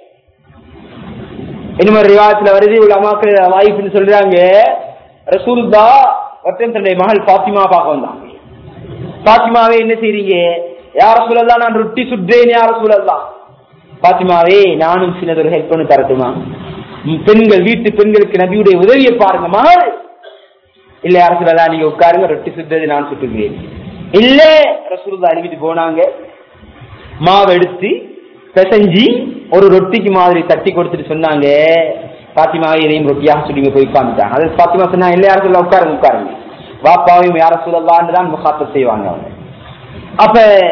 இன்னும் ஒரு ரிவாயத்துல வருது உலமாக்கள் வாய்ப்புன்னு சொல்றாங்க ரசூலுல்லா ஒருத்தன் தன்னுடைய மகள் பாத்திமா பார்க்க வந்தாங்க பாத்திமாவே என்ன செய்றீங்க யார சொல்லலாம் நான் ரொட்டி சுற்றேன் யார சொல்லலாம் பாத்திமாவே நானும் சின்னதொரு ஹெல்ப் பண்ணி தரட்டுமா ம், பெண்கள் வீட்டு பெண்களுக்கு நபியுடைய உதவியை பாருங்க மகள் இல்ல யார சொல்லலாம் நீங்க உட்காருங்க ரொட்டி சுட்டது நான் சுட்டுக்கிறேன் இல்ல ரசூலுல்லா அழுவிட்டு போனாங்க மாவு எடுத்து பிசைஞ்சி ஒரு ரொட்டிக்கு மாதிரி தட்டி கொடுத்துட்டு சொன்னாங்க பாத்திமாவை இதையும் ரொட்டியாக சுடிங்க போய் உட்காந்துட்டாங்க அது பாத்திமா சொன்னா இல்ல யார சொல்ல உட்காருங்க உட்காருங்க வாப்பாவையும் யார சொல்லலான்னு தான் முகாத்தம் செய்வாங்க அவங்க அப்ப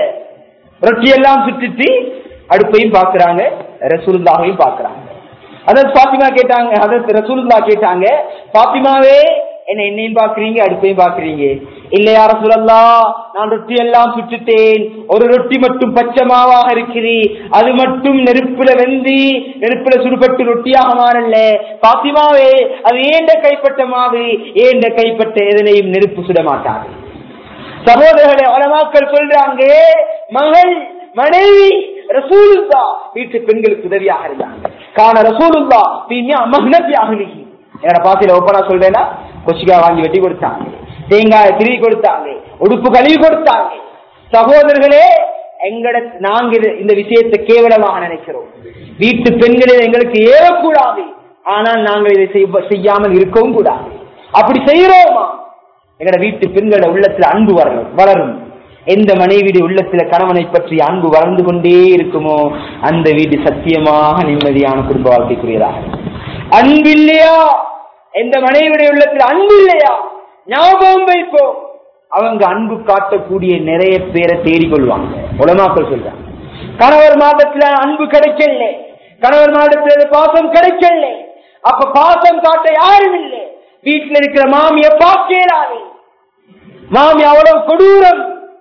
ரொட்டி எல்லாம் சுட்டுட்டு அடுப்பையும் பாக்குறாங்க ரசூலுல்லாவையும் பாக்குறாங்க அதாவது பாத்திமா கேட்டாங்க அதாவது ரசூலுல்லா கேட்டாங்க பாத்திமாவே என்ன என்னையும் பாக்குறீங்க அடுப்பையும் பாக்குறீங்க இல்லையா ரசூலல்லா நான் ரொட்டி எல்லாம் சுட்டுட்டேன் ஒரு ரொட்டி மட்டும் பச்சை மாவாக இருக்கிறது அது மட்டும் நெருப்புல வெந்தி நெருப்புல சுடுபட்டு ரொட்டியாக மாறல பாத்திமாவே அது ஏண்ட கைப்பட்ட மாவு ஏண்ட கைப்பட்ட எதனையும் நெருப்பு சுட மாட்டாது சகோதரர்களே உலமாக்கள் சொல்றாங்க மகள் மனைவி ரசூலுல்லா வீட்டு பெண்களுக்கு உதவியாக இருந்தாங்க காண ரசூலுல்லா பின்யா மஹ்னத் யாஹ்லிஹி என்னோட பாசில ஓப்பனா சொல்றேன்னா கொச்சிக்காய் வாங்கி வெட்டி கொடுத்தாங்க தேங்காய் திருவி கொடுத்தாங்க உடுப்பு கழுவி கொடுத்தாங்க சகோதரர்களே எங்கட நாங்க இது- இந்த விஷயத்தை கேவலமாக நினைக்கிறோம் வீட்டு பெண்களில் எங்களுக்கு ஏறக்கூடாது ஆனால் நாங்கள் இதை செய்ய- செய்யாமல் இருக்கவும் கூடாது அப்படி செய்யறோமா எங்கட வீட்டு பெண்களோட உள்ளத்துல அன்பு வரணும் வளரும் எந்த மனைவியுடைய உள்ளத்துல கணவனை பற்றி அன்பு வளர்ந்து கொண்டே இருக்குமோ அந்த வீடு சத்தியமாக நிம்மதியான குடும்ப வாழ்க்கைக்குரியதாக அன்பு இல்லையா எந்த மனைவியுடைய உள்ளத்துல அன்பு இல்லையா ஞாபகம் வைப்போம் அவங்க அன்பு காட்டக்கூடிய நிறைய பேரை தேடிக்கொள்வாங்க உலமாக்கள் சொல்றாங்க கணவர் மாதத்துல அன்பு கிடைக்கல கணவர் மாதத்துல பாசம் கிடைக்கல அப்ப பாசம் காட்ட யாரும் இல்லை வீட்டுல இருக்கிற மாமிய பார்க்கிறாரு மாமி அவ்வளவு கொடூரம்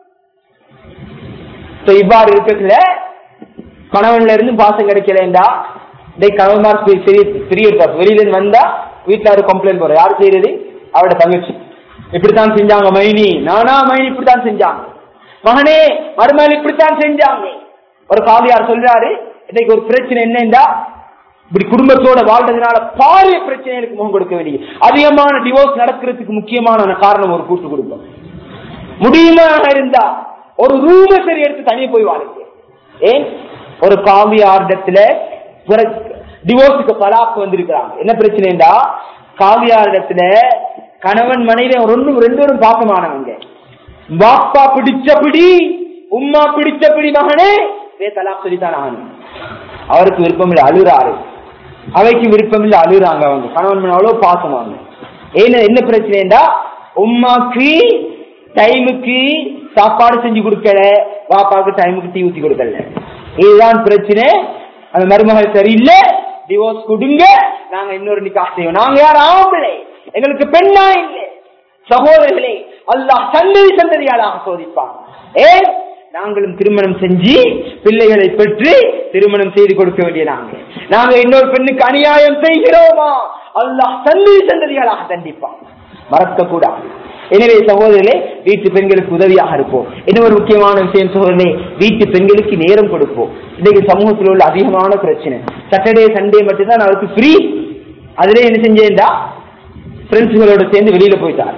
So, இவ்வாறு இருக்கிறதுல கணவன்ல இருந்து பாசம் கிடைக்கலண்டா டே கணவன்மார் பெரிய பெரிய இருப்பார் வெளியில இருந்து வந்தா வீட்டுல ஒரு கம்ப்ளைண்ட் போற யாரு செய்யறது அவரோட தங்கச்சி இப்படித்தான் செஞ்சாங்க மைனி நானா மைனி இப்படித்தான் செஞ்சாங்க மகனே மருமகள் இப்படித்தான் செஞ்சாங்க ஒரு காவியார் சொல்றாரு இன்னைக்கு ஒரு பிரச்சனை என்னண்டா இப்படி குடும்பத்தோட வாழ்றதுனால பாரிய பிரச்சனைகளுக்கு முகம் கொடுக்க வேண்டிய அதிகமான டிவோர்ஸ் நடக்கிறதுக்கு முக்கியமான காரணம் ஒரு கூட்டு குடும்பம் முடியுமாக இருந்தா ஒரு ரூம சரி எடுத்து தனியே போய் வாழுங்க ஏன் ஒரு காவியாரிடத்துல டிவோர்ஸுக்கு பலாக்கு வந்திருக்கிறாங்க என்ன பிரச்சனைடா காவியாரிடத்துல கணவன் மனைவி ரெண்டு ரெண்டு பேரும் பாசமானவங்க பாப்பா பிடிச்சபடி உம்மா பிடிச்சபடி மகனே இதே தலாக் சொல்லித்தான் ஆகணும் அவருக்கு விருப்பம் இல்லை அழுறாரு அவைக்கு விருப்பம் இல்லை அழுறாங்க அவங்க கணவன் மனைவி அவ்வளவு பாசமாங்க என்ன என்ன பிரச்சனைடா உமாக்கு டைமுக்கு சாப்பாடு செஞ்சு கொடுக்கல பாப்பாவுக்கு டைமுக்கு டீ ஊத்தி கொடுக்கல இதுதான் பிரச்சனை அந்த மருமகள் சரியில்லை டிவோர்ஸ் கொடுங்க நாங்க இன்னொரு நிக்கா செய்வோம் நாங்க யார் ஆம்பளை எங்களுக்கு பெண்ணா இல்லை சகோதரர்களே அல்லாஹ் சந்ததி சந்ததியாளாக சோதிப்பான் ஏன் நாங்களும் திருமணம் செஞ்சு பிள்ளைகளை பெற்று திருமணம் செய்து கொடுக்க வேண்டிய நாங்க நாங்க இன்னொரு பெண்ணுக்கு அநியாயம் செய்கிறோமா அல்லாஹ் சந்ததி சந்ததியாளாக தண்டிப்பான் மறக்க கூடாது எனவே சகோதரர்களே வீட்டு பெண்களுக்கு உதவியாக இருப்போம் இன்னொரு முக்கியமான விஷயம் சகோதரர்களே வீட்டு பெண்களுக்கு நேரம் கொடுப்போம் இன்னைக்கு சமூகத்தில் உள்ள அதிகமான பிரச்சனை சாட்டர்டே சண்டே மட்டும்தான் அவருக்கு ஃப்ரீ அதுல என்ன செஞ்சேன்டா ஃப்ரெண்ட்ஸுகளோட சேர்ந்து வெளியில போயிட்டாரு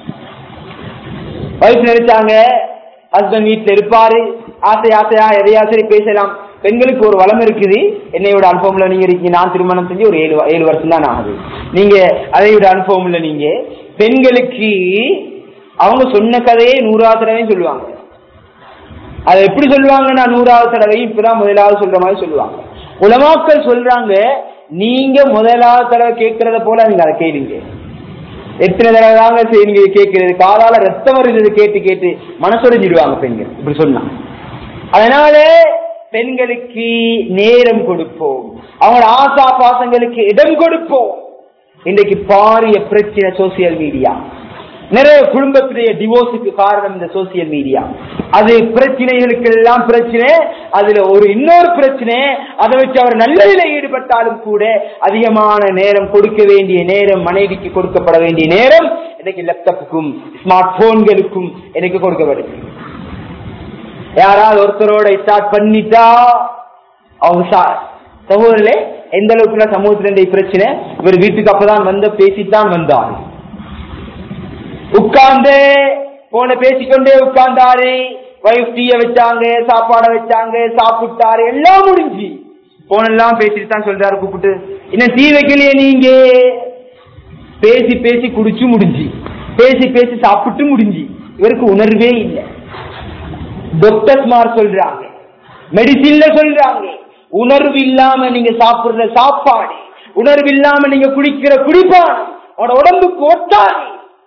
வைஃப் நினைச்சாங்க ஹஸ்பண்ட் வீட்டுல இருப்பாரு ஆசை ஆசையா எதையா சரி பேசலாம் பெண்களுக்கு ஒரு வளம் இருக்குது என்னையோட அனுபவம்ல நீங்க இருக்கீங்க நான் திருமணம் செஞ்சு ஒரு ஏழு ஏழு வருஷம் தான் ஆகுது நீங்க அதை விட அனுபவம்ல நீங்க பெண்களுக்கு அவங்க சொன்ன கதையே நூறாவது தடவையும் சொல்லுவாங்க அதை எப்படி சொல்லுவாங்கன்னா நூறாவது தடவை இப்பதான் முதலாவது சொல்ற மாதிரி சொல்லுவாங்க உலமாக்கள் சொல்றாங்க நீங்க முதலாவது தடவை கேட்கறத போல நீங்க அதை கேளுங்க எத்தனை தடவை தாங்க சரி நீங்க கேட்கிறது காலால ரத்தம் வருகிறது கேட்டு கேட்டு மனசுடைஞ்சிடுவாங்க பெண்கள் இப்படி சொன்னா அதனால பெண்களுக்கு நேரம் கொடுப்போம் அவங்களோட ஆசா பாசங்களுக்கு இடம் கொடுப்போம் இன்றைக்கு பாரிய பிரச்சனை சோசியல் மீடியா நிறைய குடும்பத்துடைய டிவோர்ஸுக்கு காரணம் இந்த சோசியல் மீடியா அது பிரச்சனைகளுக்கு எல்லாம் பிரச்சனை அதுல ஒரு இன்னொரு பிரச்சனை அதை வச்சு அவர் நல்லதில் ஈடுபட்டாலும் கூட அதிகமான நேரம் கொடுக்க வேண்டிய நேரம் மனைவிக்கு கொடுக்கப்பட வேண்டிய நேரம் இன்னைக்கு லேப்டாப்புக்கும் ஸ்மார்ட் போன்களுக்கும் எனக்கு கொடுக்கப்படுது யாராவது ஒருத்தரோட ஸ்டார்ட் பண்ணிட்டா அவங்க சா- சகோதரர்களே எந்த அளவுக்குள்ள சமூகத்துல இந்த பிரச்சனை இவர் வீட்டுக்கு அப்பதான் வந்த பேசித்தான் வந்தார் உட்கார்ந்து போன பேசிக்கொண்டே உட்கார்ந்தாரு வைஃப் டீய வச்சாங்க சாப்பாட வச்சாங்க சாப்பிட்டாரு எல்லாம் முடிஞ்சு போனெல்லாம் பேசிட்டு தான் சொல்றாரு கூப்பிட்டு என்ன டீ வைக்கலையே நீங்க பேசி பேசி குடிச்சு முடிஞ்சு பேசி பேசி சாப்பிட்டு முடிஞ்சு இவருக்கு உணர்வே இல்லை டாக்டர்ஸ்மார் சொல்றாங்க மெடிசின்ல சொல்றாங்க உணர்வு இல்லாம நீங்க சாப்பிடுற சாப்பாடு உணர்வு இல்லாம நீங்க குடிக்கிற குடிப்பானம் உங்களோட உடம்புக்கு ஒட்டாது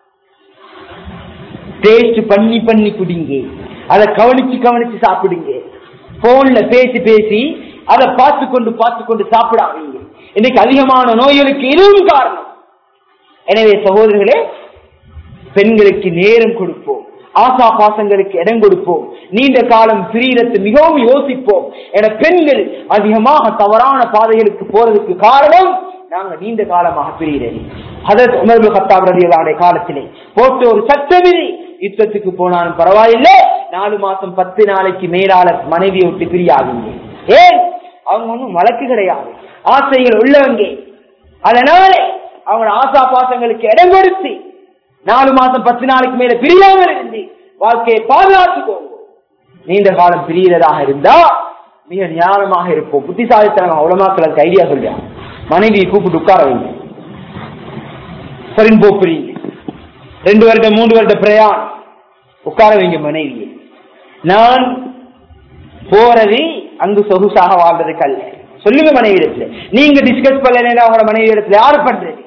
டேஸ்ட் பண்ணி பண்ணி குடிங்க அதை கவனிச்சு கவனிச்சு சாப்பிடுங்க போன்ல பேசி பேசி அதை பார்த்து கொண்டு பார்த்து கொண்டு சாப்பிடாதீங்க இன்னைக்கு அதிகமான நோய்களுக்கு இதுவும் காரணம் எனவே சகோதரர்களே பெண்களுக்கு நேரம் கொடுப்போம் ஆசா பாசங்களுக்கு இடம் கொடுப்போம் நீண்ட காலம் பிரியறது மிகவும் யோசிப்போம் என பெண்கள் அதிகமாக தவறான பாதைகளுக்கு போறதுக்கு காரணம் நாங்க நீண்ட காலமாக பிரிகிறது அதற்கு உணர்வு கத்தாப் ரதியலாடைய காலத்திலே போட்டு ஒரு சட்டவிதி யுத்தத்துக்கு போனாலும் பரவாயில்லை நாலு மாசம் பத்து நாளைக்கு மேலாள மனைவியை விட்டு பிரியாதீங்க ஏன் அவங்க ஒன்றும் வழக்கு கிடையாது ஆசைகள் உள்ளவங்க அதனால அவங்க ஆசா பாசங்களுக்கு இடம் கொடுத்து நாலு மாசம் பத்து நாளைக்கு மேல பிரியாம இருந்து வாழ்க்கையை பாதுகாத்துக்கோங்க நீண்ட காலம் பிரியறதாக இருந்தா மிக ஞானமாக இருப்போம் புத்திசாலித்தனம் உலமாக்கள் அதுக்கு ஐடியா சொல்றாங்க மனைவியை கூப்பிட்டு உட்கார வைங்க சரின்னு போப்புறீங்க ரெண்டு வருடம் மூன்று வருட பிரயாணம் உட்கார வைங்க மனைவியை நான் போறது அங்கு சொகுசாக வாழ்றதுக்கு அல்ல சொல்லுங்க மனைவி இடத்துல நீங்க டிஸ்கஸ் பண்ணல அவங்களோட மனைவி இடத்துல யாரு பண்றது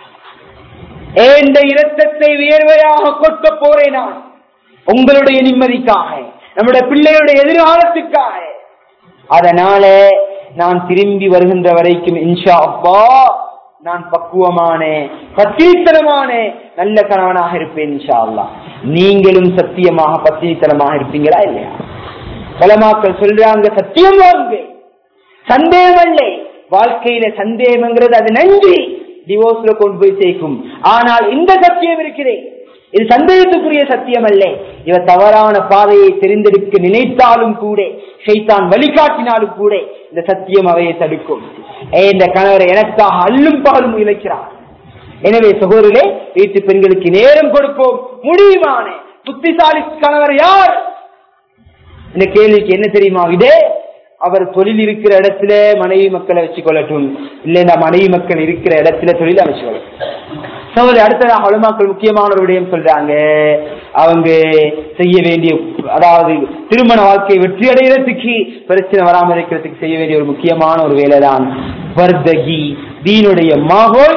இந்த இரத்தத்தை வியர்வையாக கொட்ட போறேன் நான் உங்களுடைய நிம்மதிக்காக நம்முடைய பிள்ளைகளுடைய எதிர்காலத்துக்காக அதனால நான் திரும்பி வருகின்ற வரைக்கும் இன்ஷா அப்பா நான் பக்குவமான பத்திரித்தனமான நல்ல கணவனாக இருப்பேன் இன்ஷா அல்லா நீங்களும் சத்தியமாக பத்திரித்தனமாக இருப்பீங்களா இல்லையா பலமாக்கள் சொல்றாங்க சத்தியம் வாங்க சந்தேகம் அல்ல வாழ்க்கையில சந்தேகங்கிறது அது நன்றி டிவோர்ஸ்ல கொண்டு போய் சேர்க்கும் ஆனால் இந்த சத்தியம் இருக்கிறேன் இது சந்தேகத்துக்குரிய சத்தியம் அல்ல இவ தவறான பாதையை தெரிந்தெடுக்க நினைத்தாலும் கூட ஷைத்தான் வழிகாட்டினாலும் கூட இந்த சத்தியம் அவையை தடுக்கும் ஏ, இந்த கணவரை எனக்காக அல்லும் பகலும் இழைக்கிறார் எனவே சகோதரே வீட்டு பெண்களுக்கு நேரம் கொடுப்போம் முடியுமான புத்திசாலி கணவர் யார் இந்த கேள்விக்கு என்ன தெரியுமா இதே அவர் தொழில் இருக்கிற இடத்துல மனைவி மக்களை வச்சு கொள்ளட்டும் இல்ல இந்த மனைவி மக்கள் இருக்கிற இடத்துல தொழில் அமைச்சு கொள்ளட்டும் சகோதரி அடுத்ததாக உலமாக்கள் முக்கியமான ஒரு விடயம் சொல்றாங்க அவங்க செய்ய வேண்டிய அதாவது திருமண வாழ்க்கை வெற்றி அடைகிறதுக்கு பிரச்சனை வராமல் இருக்கிறதுக்கு செய்ய வேண்டிய ஒரு முக்கியமான ஒரு வேலை தான் வர்தகி தீனுடைய மாகோல்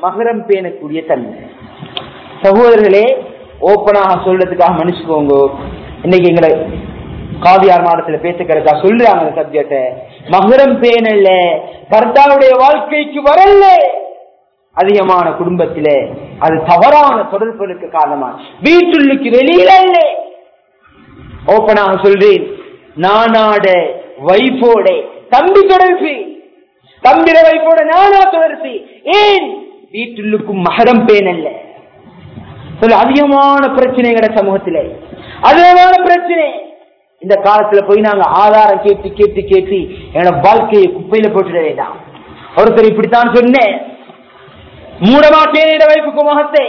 மகரம் பேணக்கூடிய தன்மை சகோதரர்களே ஓப்பனாக சொல்றதுக்காக மன்னிச்சுக்கோங்க இன்னைக்கு எங்களை காவியார் மாடத்துல பேசுக்கிறதா சொல்றாங்க அந்த சப்ஜெக்ட மகரம் பேணல்ல கர்த்தாவுடைய வாழ்க்கைக்கு வரல அதிகமான குடும்பத்திலே அது தவறான தொடர்புகளுக்கு காரணமா வீட்டுள்ளுக்கு வெளியில இல்ல ஓப்பனாக சொல்றேன் நானாட வைஃபோட தம்பி தொடர்பு தம்பிர வைஃபோட நானா தொடர்பு ஏன் வீட்டுள்ளுக்கும் மகரம் பேணல்ல சொல்ல அதிகமான பிரச்சனைகிற சமூகத்திலே அதிகமான பிரச்சனை இந்த காலத்துல போய் நாங்க ஆதாரம் கேட்டு கேட்டு கேட்டு என்னோட வாழ்க்கையை குப்பையில போட்டுட வேண்டாம் ஒருத்தர் இப்படித்தான் சொன்னேன் மூட மாட்டேன் என்ற வைப்புக்கு முகத்தை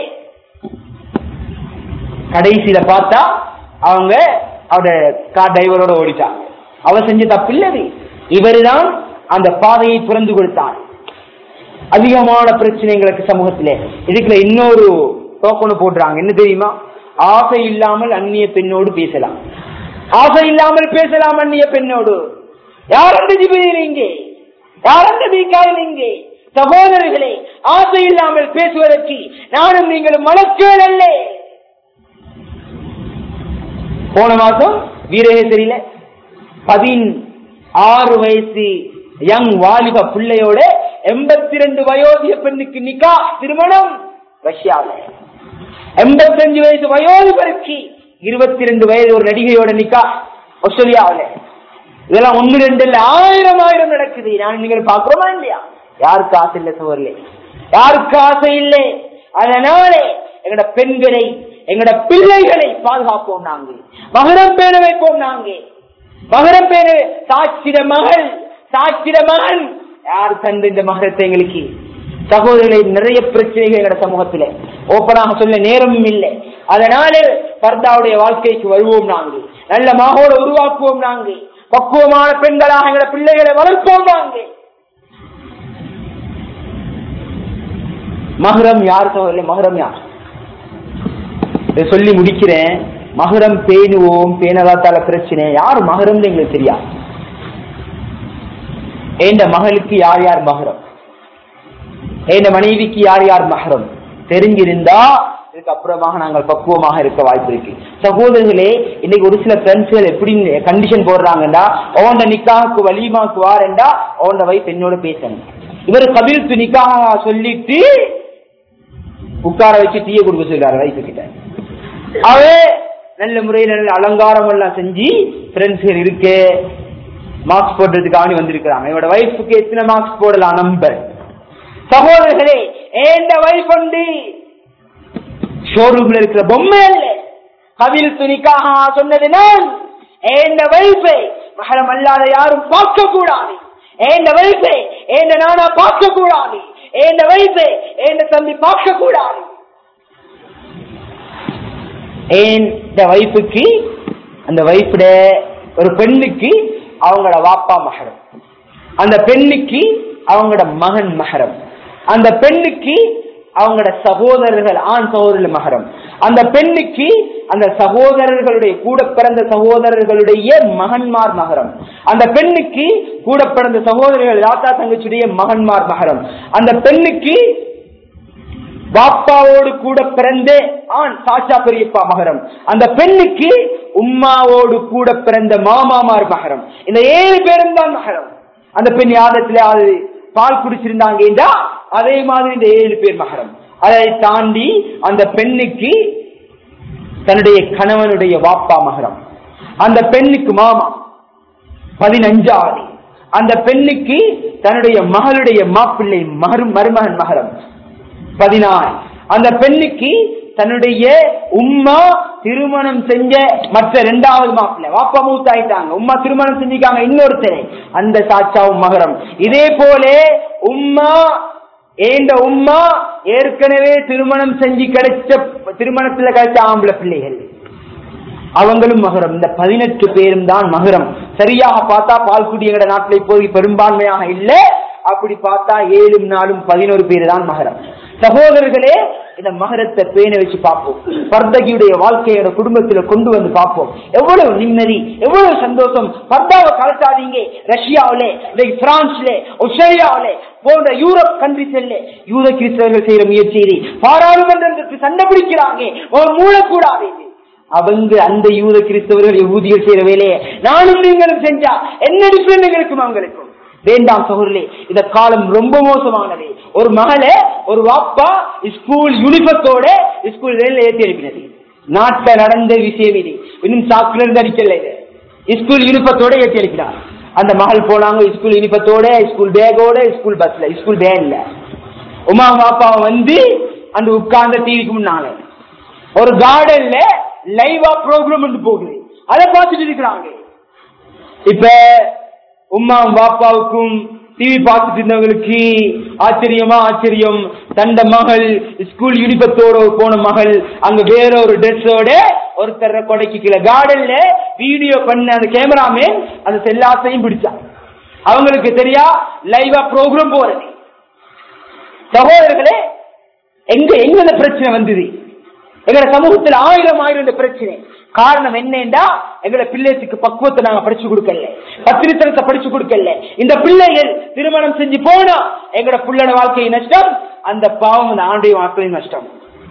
கடைசியில பார்த்தா அவங்க அவட கார் டிரைவரோட ஓடிட்டாங்க அவ செஞ்ச தப்பு இல்லது இவருதான் அந்த பாதையை திறந்து கொடுத்தார் அதிகமான பிரச்சனைகளுக்கு சமூகத்திலே இதுக்குள்ள இன்னொரு டோக்கனு போடுறாங்க என்ன தெரியுமா ஆசை இல்லாமல் அந்நிய பெண்ணோடு பேசலாம் ஆசை இல்லாமல் பேசலாம் அந்நிய பெண்ணோடு யாரண்டு ஜிபிரியில் இங்கே யாரண்டு மீக்காயில் இங்கே சகோதரர்களே ஆசை இல்லாமல் பேசுவதற்கு நானும் நீங்களும் மலக்கேள் அல்ல போன மாசம் வீரகேசரியில பதின் ஆறு வயசு யங் வாலிப பிள்ளையோட எண்பத்தி ரெண்டு வயோதிக பெண்ணுக்கு நிக்கா திருமணம் ரஷ்யாவில் எண்பத்தஞ்சு வயசு வயோதிபருக்கு இருபத்தி ரெண்டு வயது ஒரு நடிகையோட நிக்கா ஆஸ்திரேலியாவில் இதெல்லாம் ஒன்னு ரெண்டு இல்ல ஆயிரம் ஆயிரம் நடக்குது நான் நீங்கள் பாக்குறோமா இல்லையா யாருக்கு ஆசை இல்லை சோர்ல யாருக்கு ஆசை இல்லை அதனாலே எங்கட பெண்களை எங்கட பிள்ளைகளை பாதுகாப்போம் நாங்க மகரம் பேண வைப்போம் நாங்க மகரம் பேண சாட்சிட மகள் சாட்சிட மகன் யார் தந்து இந்த மகரத்தை எங்களுக்கு சகோதரர்களை நிறைய பிரச்சனைகள் எங்கட சமூகத்தில் ஓப்பனாக சொல்ல நேரமும் இல்லை அதனாலே பர்தாவுடைய வாழ்க்கைக்கு வருவோம் நாங்கள் நல்ல மகோட உருவாக்குவோம் நாங்கள் பக்குவமான பெண்களாக எங்கட பிள்ளைகளை வளர்ப்போம் நாங்கள் மகரம் யார் சகோதரர்களே மகரம் யார் இதை சொல்லி முடிக்கிறேன் மகரம் பேணுவோம் பேணதாத்தால பிரச்சனை யார் மகரம் எங்களுக்கு தெரியாது எந்த மகளுக்கு யார் யார் மகரம் எந்த மனைவிக்கு யார் யார் மகரம் தெரிஞ்சிருந்தா இதுக்கு அப்புறமாக நாங்கள் பக்குவமாக இருக்க வாய்ப்பு இருக்கு சகோதரர்களே இன்னைக்கு ஒரு சில ஃப்ரெண்ட்ஸ்கள் எப்படி கண்டிஷன் போடுறாங்கடா ஓண்ட நிக்காவுக்கு வலிமாக்கு வாரண்டா ஓண்ட வைஃப் என்னோட பேசணும் இவர் கபில்த்து நிக்காக சொல்லிட்டு உட்கார வச்சு டீயை கொடுக்க சொல்றாரு வைஃபு கிட்ட அவே நல்ல முறையில் நல்ல அலங்காரம் எல்லாம் செஞ்சு ஃப்ரெண்ட்ஸ்கள் இருக்கு மார்க்ஸ் போடுறதுக்காக வந்திருக்கிறாங்க என்னோட வைஃபுக்கு எத்தனை மார்க்ஸ் போடலாம் நம்பர் சகோதரர்களே ஏண்ட வைஃப் உண்டு ஷோரூம்ல இருக்கிற பொம்மை அல்ல கவில் துணிக்காக சொன்னது நான் ஏண்ட வைஃபை மகரம் அல்லாத யாரும் பார்க்க கூடாது ஏண்ட வைஃபை ஏண்ட நானா பார்க்க கூடாது ஏண்ட வைஃபை ஏண்ட தம்பி பார்க்க கூடாது ஏண்ட வைஃபுக்கு அந்த வைஃபுட ஒரு பெண்ணுக்கு அவங்களோட வாப்பா மகரம் அந்த பெண்ணுக்கு அவங்களோட மகன் மகரம் அந்த பெண்ணுக்கு அவங்களோட சகோதரர்கள் ஆண் சகோதரர்கள் மகரம் அந்த பெண்ணுக்கு அந்த சகோதரர்களுடைய கூட பிறந்த சகோதரர்களுடைய மகன்மார் மகரம் அந்த பெண்ணுக்கு கூட பிறந்த சகோதரர்கள் தாத்தா தங்கச்சியுடைய மகன்மார் மகரம் அந்த பெண்ணுக்கு பாப்பாவோடு கூட பிறந்த ஆண் சாச்சா பெரியப்பா மகரம் அந்த பெண்ணுக்கு உம்மாவோடு கூட பிறந்த மாமாமார் மகரம் இந்த ஏழு பேரும் தான் மகரம் அந்த பெண் யாதத்துல அது பால் குடிச்சிருந்தாங்க அதே மாதிரி இந்த ஏழு பேர் மகரம் அதை தாண்டி அந்த பெண்ணுக்கு தன்னுடைய கணவனுடைய வாப்பா மகரம் அந்த பெண்ணுக்கு மாமா பதினஞ்சாவது அந்த பெண்ணுக்கு தன்னுடைய மகளுடைய மாப்பிள்ளை மகரும் மருமகன் மகரம் பதினாறு அந்த பெண்ணுக்கு தன்னுடைய உம்மா திருமணம் செஞ்ச மற்ற இரண்டாவது மாப்பிள்ளை வாப்பா மூத்தாயிட்டாங்க உம்மா திருமணம் செஞ்சுக்காங்க இன்னொருத்தரை அந்த சாச்சாவும் மகரம் இதே போல உம்மா ஏண்ட உம்மா ஏற்கனவே திருமணம் செஞ்சு கிடைச்ச திருமணத்துல கிடைச்ச ஆம்பளை பிள்ளைகள் அவங்களும் மகரம் இந்த பதினெட்டு பேரும் தான் மகரம் சரியாக பார்த்தா பால்குடி எங்கட நாட்டில் இப்போது பெரும்பான்மையாக இல்லை அப்படி பார்த்தா ஏழும் நாளும் பதினோரு பேர் தான் மகரம் சகோதரர்களே இந்த மகரத்தை பேண வச்சு பார்ப்போம் பர்தகியுடைய வாழ்க்கையோட குடும்பத்துல கொண்டு வந்து பார்ப்போம் எவ்வளவு நிம்மதி எவ்வளவு சந்தோஷம் பர்தாவை கலட்டாதீங்க ரஷ்யாவிலே இன்னைக்கு பிரான்ஸ்ல ஆஸ்திரேலியாவிலே போன்ற யூரோப் கண்ட்ரிஸ்ல யூத கிறிஸ்தவர்கள் செய்யற முயற்சியை பாராளுமன்றத்துக்கு சண்டை பிடிக்கிறாங்க ஒரு மூலக்கூடாது அவங்க அந்த யூத கிறிஸ்தவர்கள் யூதிகள் செய்யற வேலையை நானும் நீங்களும் செஞ்சா என்ன டிஃபரெண்ட் எங்களுக்கும் அவங்களுக்கும் வேண்டாம் சகோதரே இந்த காலம் ரொம்ப மோசமானது ஒரு மகளே ஒரு வாப்பா ஸ்கூல் யூனிஃபத்தோட ஸ்கூல் வேலையில ஏற்றி அனுப்பினது நாட்டில் நடந்த விஷயம் இது இன்னும் சாக்குல இருந்து அடிக்கல இது ஸ்கூல் யூனிஃபத்தோட ஏற்றி அனுப்பினார் அந்த மகள் போனாங்க ஸ்கூல் யூனிஃபத்தோட ஸ்கூல் பேக்கோட ஸ்கூல் பஸ்ல ஸ்கூல் வேன்ல உமா பாப்பா வந்து அந்த உட்கார்ந்த டிவிக்கு முன்னால ஒரு கார்டன்ல லைவா ப்ரோக்ராம் வந்து போகுது அதை பார்த்துட்டு இருக்கிறாங்க இப்ப உமா பாப்பாவுக்கும் டிவி பார்த்துட்டு இருந்தவங்களுக்கு ஆச்சரியமா ஆச்சரியம் தந்த மகள் ஸ்கூல் யூனிஃபத்தோட போன மகள் அங்க வேற ஒரு ட்ரெஸ்ஸோட ஒருத்தர கொடைக்கு கீழே கார்டன்ல வீடியோ பண்ண அந்த கேமராமேன் அந்த செல்லாத்தையும் பிடிச்சான் அவங்களுக்கு தெரியா லைவா ப்ரோக்ராம் போறது சகோதரர்களே எங்க எங்க இந்த பிரச்சனை வந்தது எங்க சமூகத்தில் ஆயிரம் ஆயிரம் இந்த பிரச்சனை காரணம் என்னண்டா எங்களை பிள்ளைக்கு பக்குவத்தை நாங்க படிச்சு கொடுக்கல பத்திரித்தனத்தை படிச்சு கொடுக்கல இந்த பிள்ளைகள் திருமணம் செஞ்சு போனா எங்களோட பிள்ளை வாழ்க்கை நஷ்டம் அந்த பாவம் அந்த ஆண்டைய வாழ்க்கையும் நஷ்டம்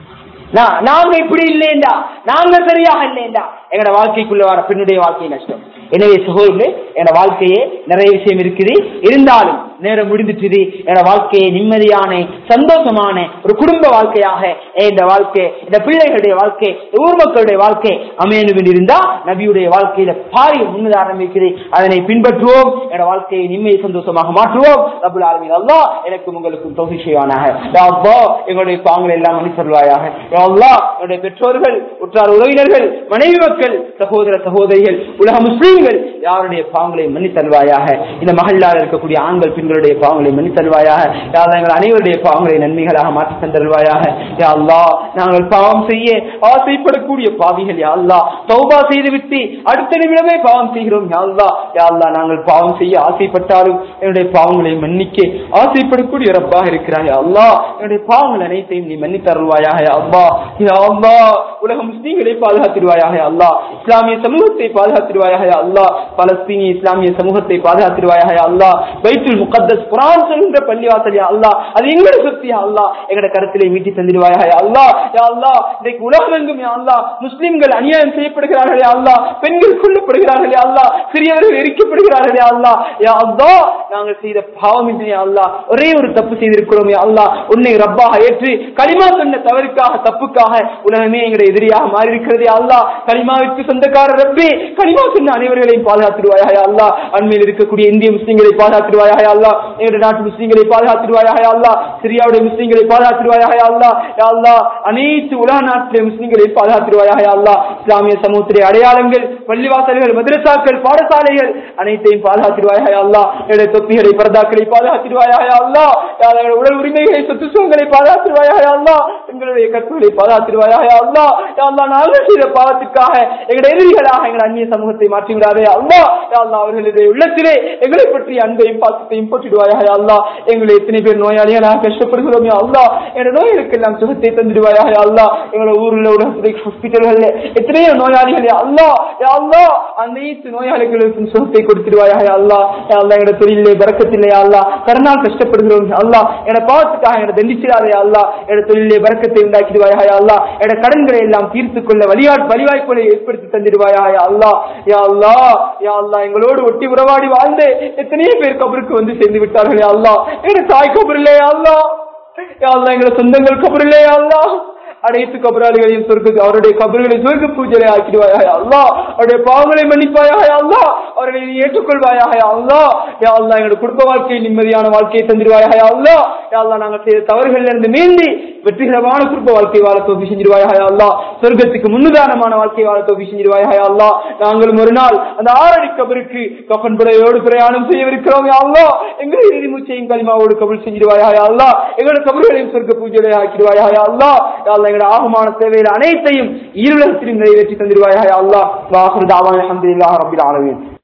நா- நாங்க இப்படி இல்லைண்டா நாங்க சரியாக இல்லைண்டா எங்களோட வாழ்க்கைக்குள்ள வர பெண்ணுடைய வாழ்க்கை நஷ்டம் எனவே சகோதரர்களே என்னோட வாழ்க்கையே நிறைய விஷயம் இருக்குது இருந்தாலும் நேரம் முடிந்துட்டுது என்னோட வாழ்க்கையை நிம்மதியான சந்தோஷமான ஒரு குடும்ப வாழ்க்கையாக இந்த வாழ்க்கை இந்த பிள்ளைகளுடைய வாழ்க்கை இந்த ஊர் மக்களுடைய வாழ்க்கை அமையணும் இருந்தா நபியுடைய வாழ்க்கையில பாரிய முன்னுதாரணம் இருக்குது அதனை பின்பற்றுவோம் என்னோட வாழ்க்கையை நிம்மதி சந்தோஷமாக மாற்றுவோம் ரபுல் ஆலமீன் அல்லாஹ் எனக்கும் உங்களுக்கும் தொகை செய்வானாக யா அல்லாஹ் எங்களுடைய பாங்களை எல்லாம் மன்னித்தருவாயாக யா அல்லாஹ் என்னுடைய பெற்றோர்கள் உற்றார் உறவினர்கள் மனைவி மக்கள் சகோதர சகோதரிகள் உலக முஸ்லீம்கள் யாருடைய பாவங்களை மன்னித்தல்வாயாக இந்த மகளால் இருக்கக்கூடிய ஆண்கள் பெண்களுடைய பாவங்களை மன்னித்தல்வாயாக யார் எங்கள் அனைவருடைய பாவங்களை நன்மைகளாக மாற்றி தந்தருவாயாக யா அல்லாஹ் நாங்கள் பாவம் செய்ய ஆசைப்படக்கூடிய பாவிகள் யா அல்லாஹ் தௌபா செய்துவிட்டு அடுத்த நிமிடமே பாவம் செய்கிறோம் யா அல்லாஹ் யா அல்லாஹ் நாங்கள் பாவம் செய்ய ஆசைப்பட்டாலும் என்னுடைய பாவங்களை மன்னிக்க ஆசைப்படக்கூடிய ரப்பாக இருக்கிறாய் யா அல்லாஹ் என்னுடைய பாவங்கள் அனைத்தையும் நீ மன்னித்து அருள்வாயாக யா அல்லாஹ் யா அல்லாஹ் உலக முஸ்லீம்களை பாதுகாத்திருவாயாக யா அல்லாஹ் இஸ்லாமிய சமூகத்தை பாதுகாத்திருவாயாக யா அல்லாஹ் பலஸ்தீனிய இஸ்லாமிய சமூகத்தை பாதுகாத்திருவாயாக யா அல்லாஹ் பைத்துல் முகத்தஸ் குரான் சொல்கின்ற பள்ளிவாசல் யா அல்லாஹ் அது எங்கட சொத்து யா அல்லாஹ் எங்கட கருத்திலே மீட்டி தந்திருவாயாக யா அல்லாஹ் யா அல்லாஹ் இன்றைக்கு உலகமெங்கும் யா அல்லாஹ் முஸ்லிம்கள் அநியாயம் செய்யப்படுகிறார்கள் யா அல்லாஹ் பெண்கள் கொல்லப்படுகிறார்கள் யா அல்லாஹ் சிறியவர்கள் எரிக்கப்படுகிறார்கள் யா அல்லாஹ் யா அல்லாஹ் நாங்கள் செய்த பாவம் என்று யா அல்லாஹ் ஒரே ஒரு தப்பு செய்திருக்கிறோம் யா அல்லாஹ் உன்னை ரப்பாக ஏற்று களிமா சொன்ன தவறுக்காக தப்புக்காக உலகமே எங்களுடைய எதிரியாக மாறி இருக்கிறது யா அல்லாஹ் களிமாவிற்கு சொந்தக்காரர் ரப்பே களிமா சொன்ன அனைவர்களையும் பாதுகாத்துருவாயாக யா அல்லாஹ் அண்மையில் இருக்கக்கூடிய இந்திய முஸ்லிம்களை பாதுகாத்துருவாயாக யா அல்லாஹ் எங்களுடைய நாட்டு முஸ்லிம்களை பாதுகாத்துருவாயாக யா அல்லாஹ் சிரியாவுடைய முஸ்லிம்களை பாதுகாத்துருவாயாக யா அல்லாஹ் யா அல்லாஹ் அனைத்து உலக நாட்டிலே முஸ்லிம்களை பாதுகாத்துருவாயாக யா அல்லாஹ் இஸ்லாமிய சமூகத்திலே அடையாளங்கள் பள்ளிவாசல்கள் மதரசாக்கள் பாடசாலைகள் அனைத்தையும் பாதுகாத்துருவாயாக யா அல்லாஹ் எங்களுடைய தொப்பிகளை பரதாக்களை பாதுகாத்துருவாயாக யா அல்லாஹ் யா அல்லாஹ் எங்களுடைய உடல் உரிமைகளை சொத்து சுகங்களை பாதுகாத்துருவாயாக யா அல்லாஹ் எங்களுடைய கற்புகளை பாதுகாத்துருவாயாக யா அல்லாஹ் யா அல்லாஹ் நாங்கள் செய்த பாவத்திற்காக எங்களுடைய எதிரிகளாக எங்கள் அந்நிய சமூகத்தை மாற்றி விடாதே யா அல்லாஹ் யா அல்லாஹ் அவர்களுடைய உள்ளத்திலே எங்களை பற்றி அன்பையும் பாசத்தையும் போட்டிடுவாயாக யா அல்லாஹ் எங்களை எத்தனை பேர் நோயாளிகளாக கஷ்டப்படுகிறோம் யா அல்லாஹ் எங்களுடைய நோய்களுக்கெல்லாம் சுகத்தை தந்துடுவாயாக யா அல்லாஹ் எங்களுடைய ஊரில் உள்ள ஹாஸ்பிட்டல்கள் எத்தனையோ நோயாளிகள் யா அல்லாஹ் யா அல்லாஹ் அனைத்து நோயாளிகளுக்கும் சுகத்தை கொடுத்துடுவாயாக யா அல்லாஹ் யா அல்லாஹ் எங்களுடைய தொழிலே பறக்கத்தில்லை யா அல்லாஹ் கருணால் கஷ்டப்படுகிறோம் யா அல்லாஹ் என பாவத்துக்காக என தண்டிச்சிடாதே யா அல்லாஹ் என தொழிலே பறக்கத்தை உண்டாக்கிடுவாயாக யா அல்லாஹ் என கடன்களை எல்லாம் தீர்த்து கொள்ள வழியாட் வழிவாய்ப்புகளை ஏற்படுத்தி தந்திடுவாயாக யா அல்லாஹ் யா அல்லாஹ் யா அல்லாஹ் எங்களோடு ஒட்டி உறவாடி வாழ்ந்து எத்தனையோ பேர் கபருக்கு வந்து சேர்ந்து விட்டார்கள் யா அல்லாஹ் எங்க தாய் கபரில்லே யா அல்லாஹ் யா அல்லாஹ் எங்களை சொந்தங்கள் கபரில்லே யா அல்லாஹ் அனைத்து கபராளிகளையும் சொர்க்க அவருடைய கபர்களை சொர்க்க பூஜை ஆக்கிடுவாயாக அல்லா அவருடைய பாவங்களை மன்னிப்பாயாக அல்லா அவர்களை நீ ஏற்றுக்கொள்வாயாக அல்லா யா அல்லா எங்களுடைய குடும்ப வாழ்க்கையை நிம்மதியான வாழ்க்கையை தந்திருவாயாக அல்லா யா அல்லா நாங்கள் செய்த தவறுகளில் இருந்து மீண்டி வெற்றிகரமான குடும்ப வாழ்க்கை வாழ தோப்பி செஞ்சிருவாயாக அல்லா சொர்க்கத்துக்கு முன்னுதாரணமான வாழ்க்கை வாழ தோப்பி செஞ்சிருவாயாக அல்லா நாங்களும் ஒரு நாள் அந்த ஆறடி கபருக்கு கப்பன் படையோடு பிரயாணம் செய்யவிருக்கிறோம் யா அல்லா எங்களை இறுதி மூச்சையும் களிமாவோடு கபல் செஞ்சிருவாயாக அல்லா எங்களுடைய கபர்களையும் சொர்க்க பூஜையை ஆக்கிடுவாயாக அல்லா யா அல்லா எங்களுடைய ஆகமான தேவையில் அனைத்தையும் ஈருலகத்திலும் நிறைவேற்றி தந்திருவாயாக அல்லா வாஹர் தாவான் அஹமதுல்லாஹ் ரபில் ஆலமீன்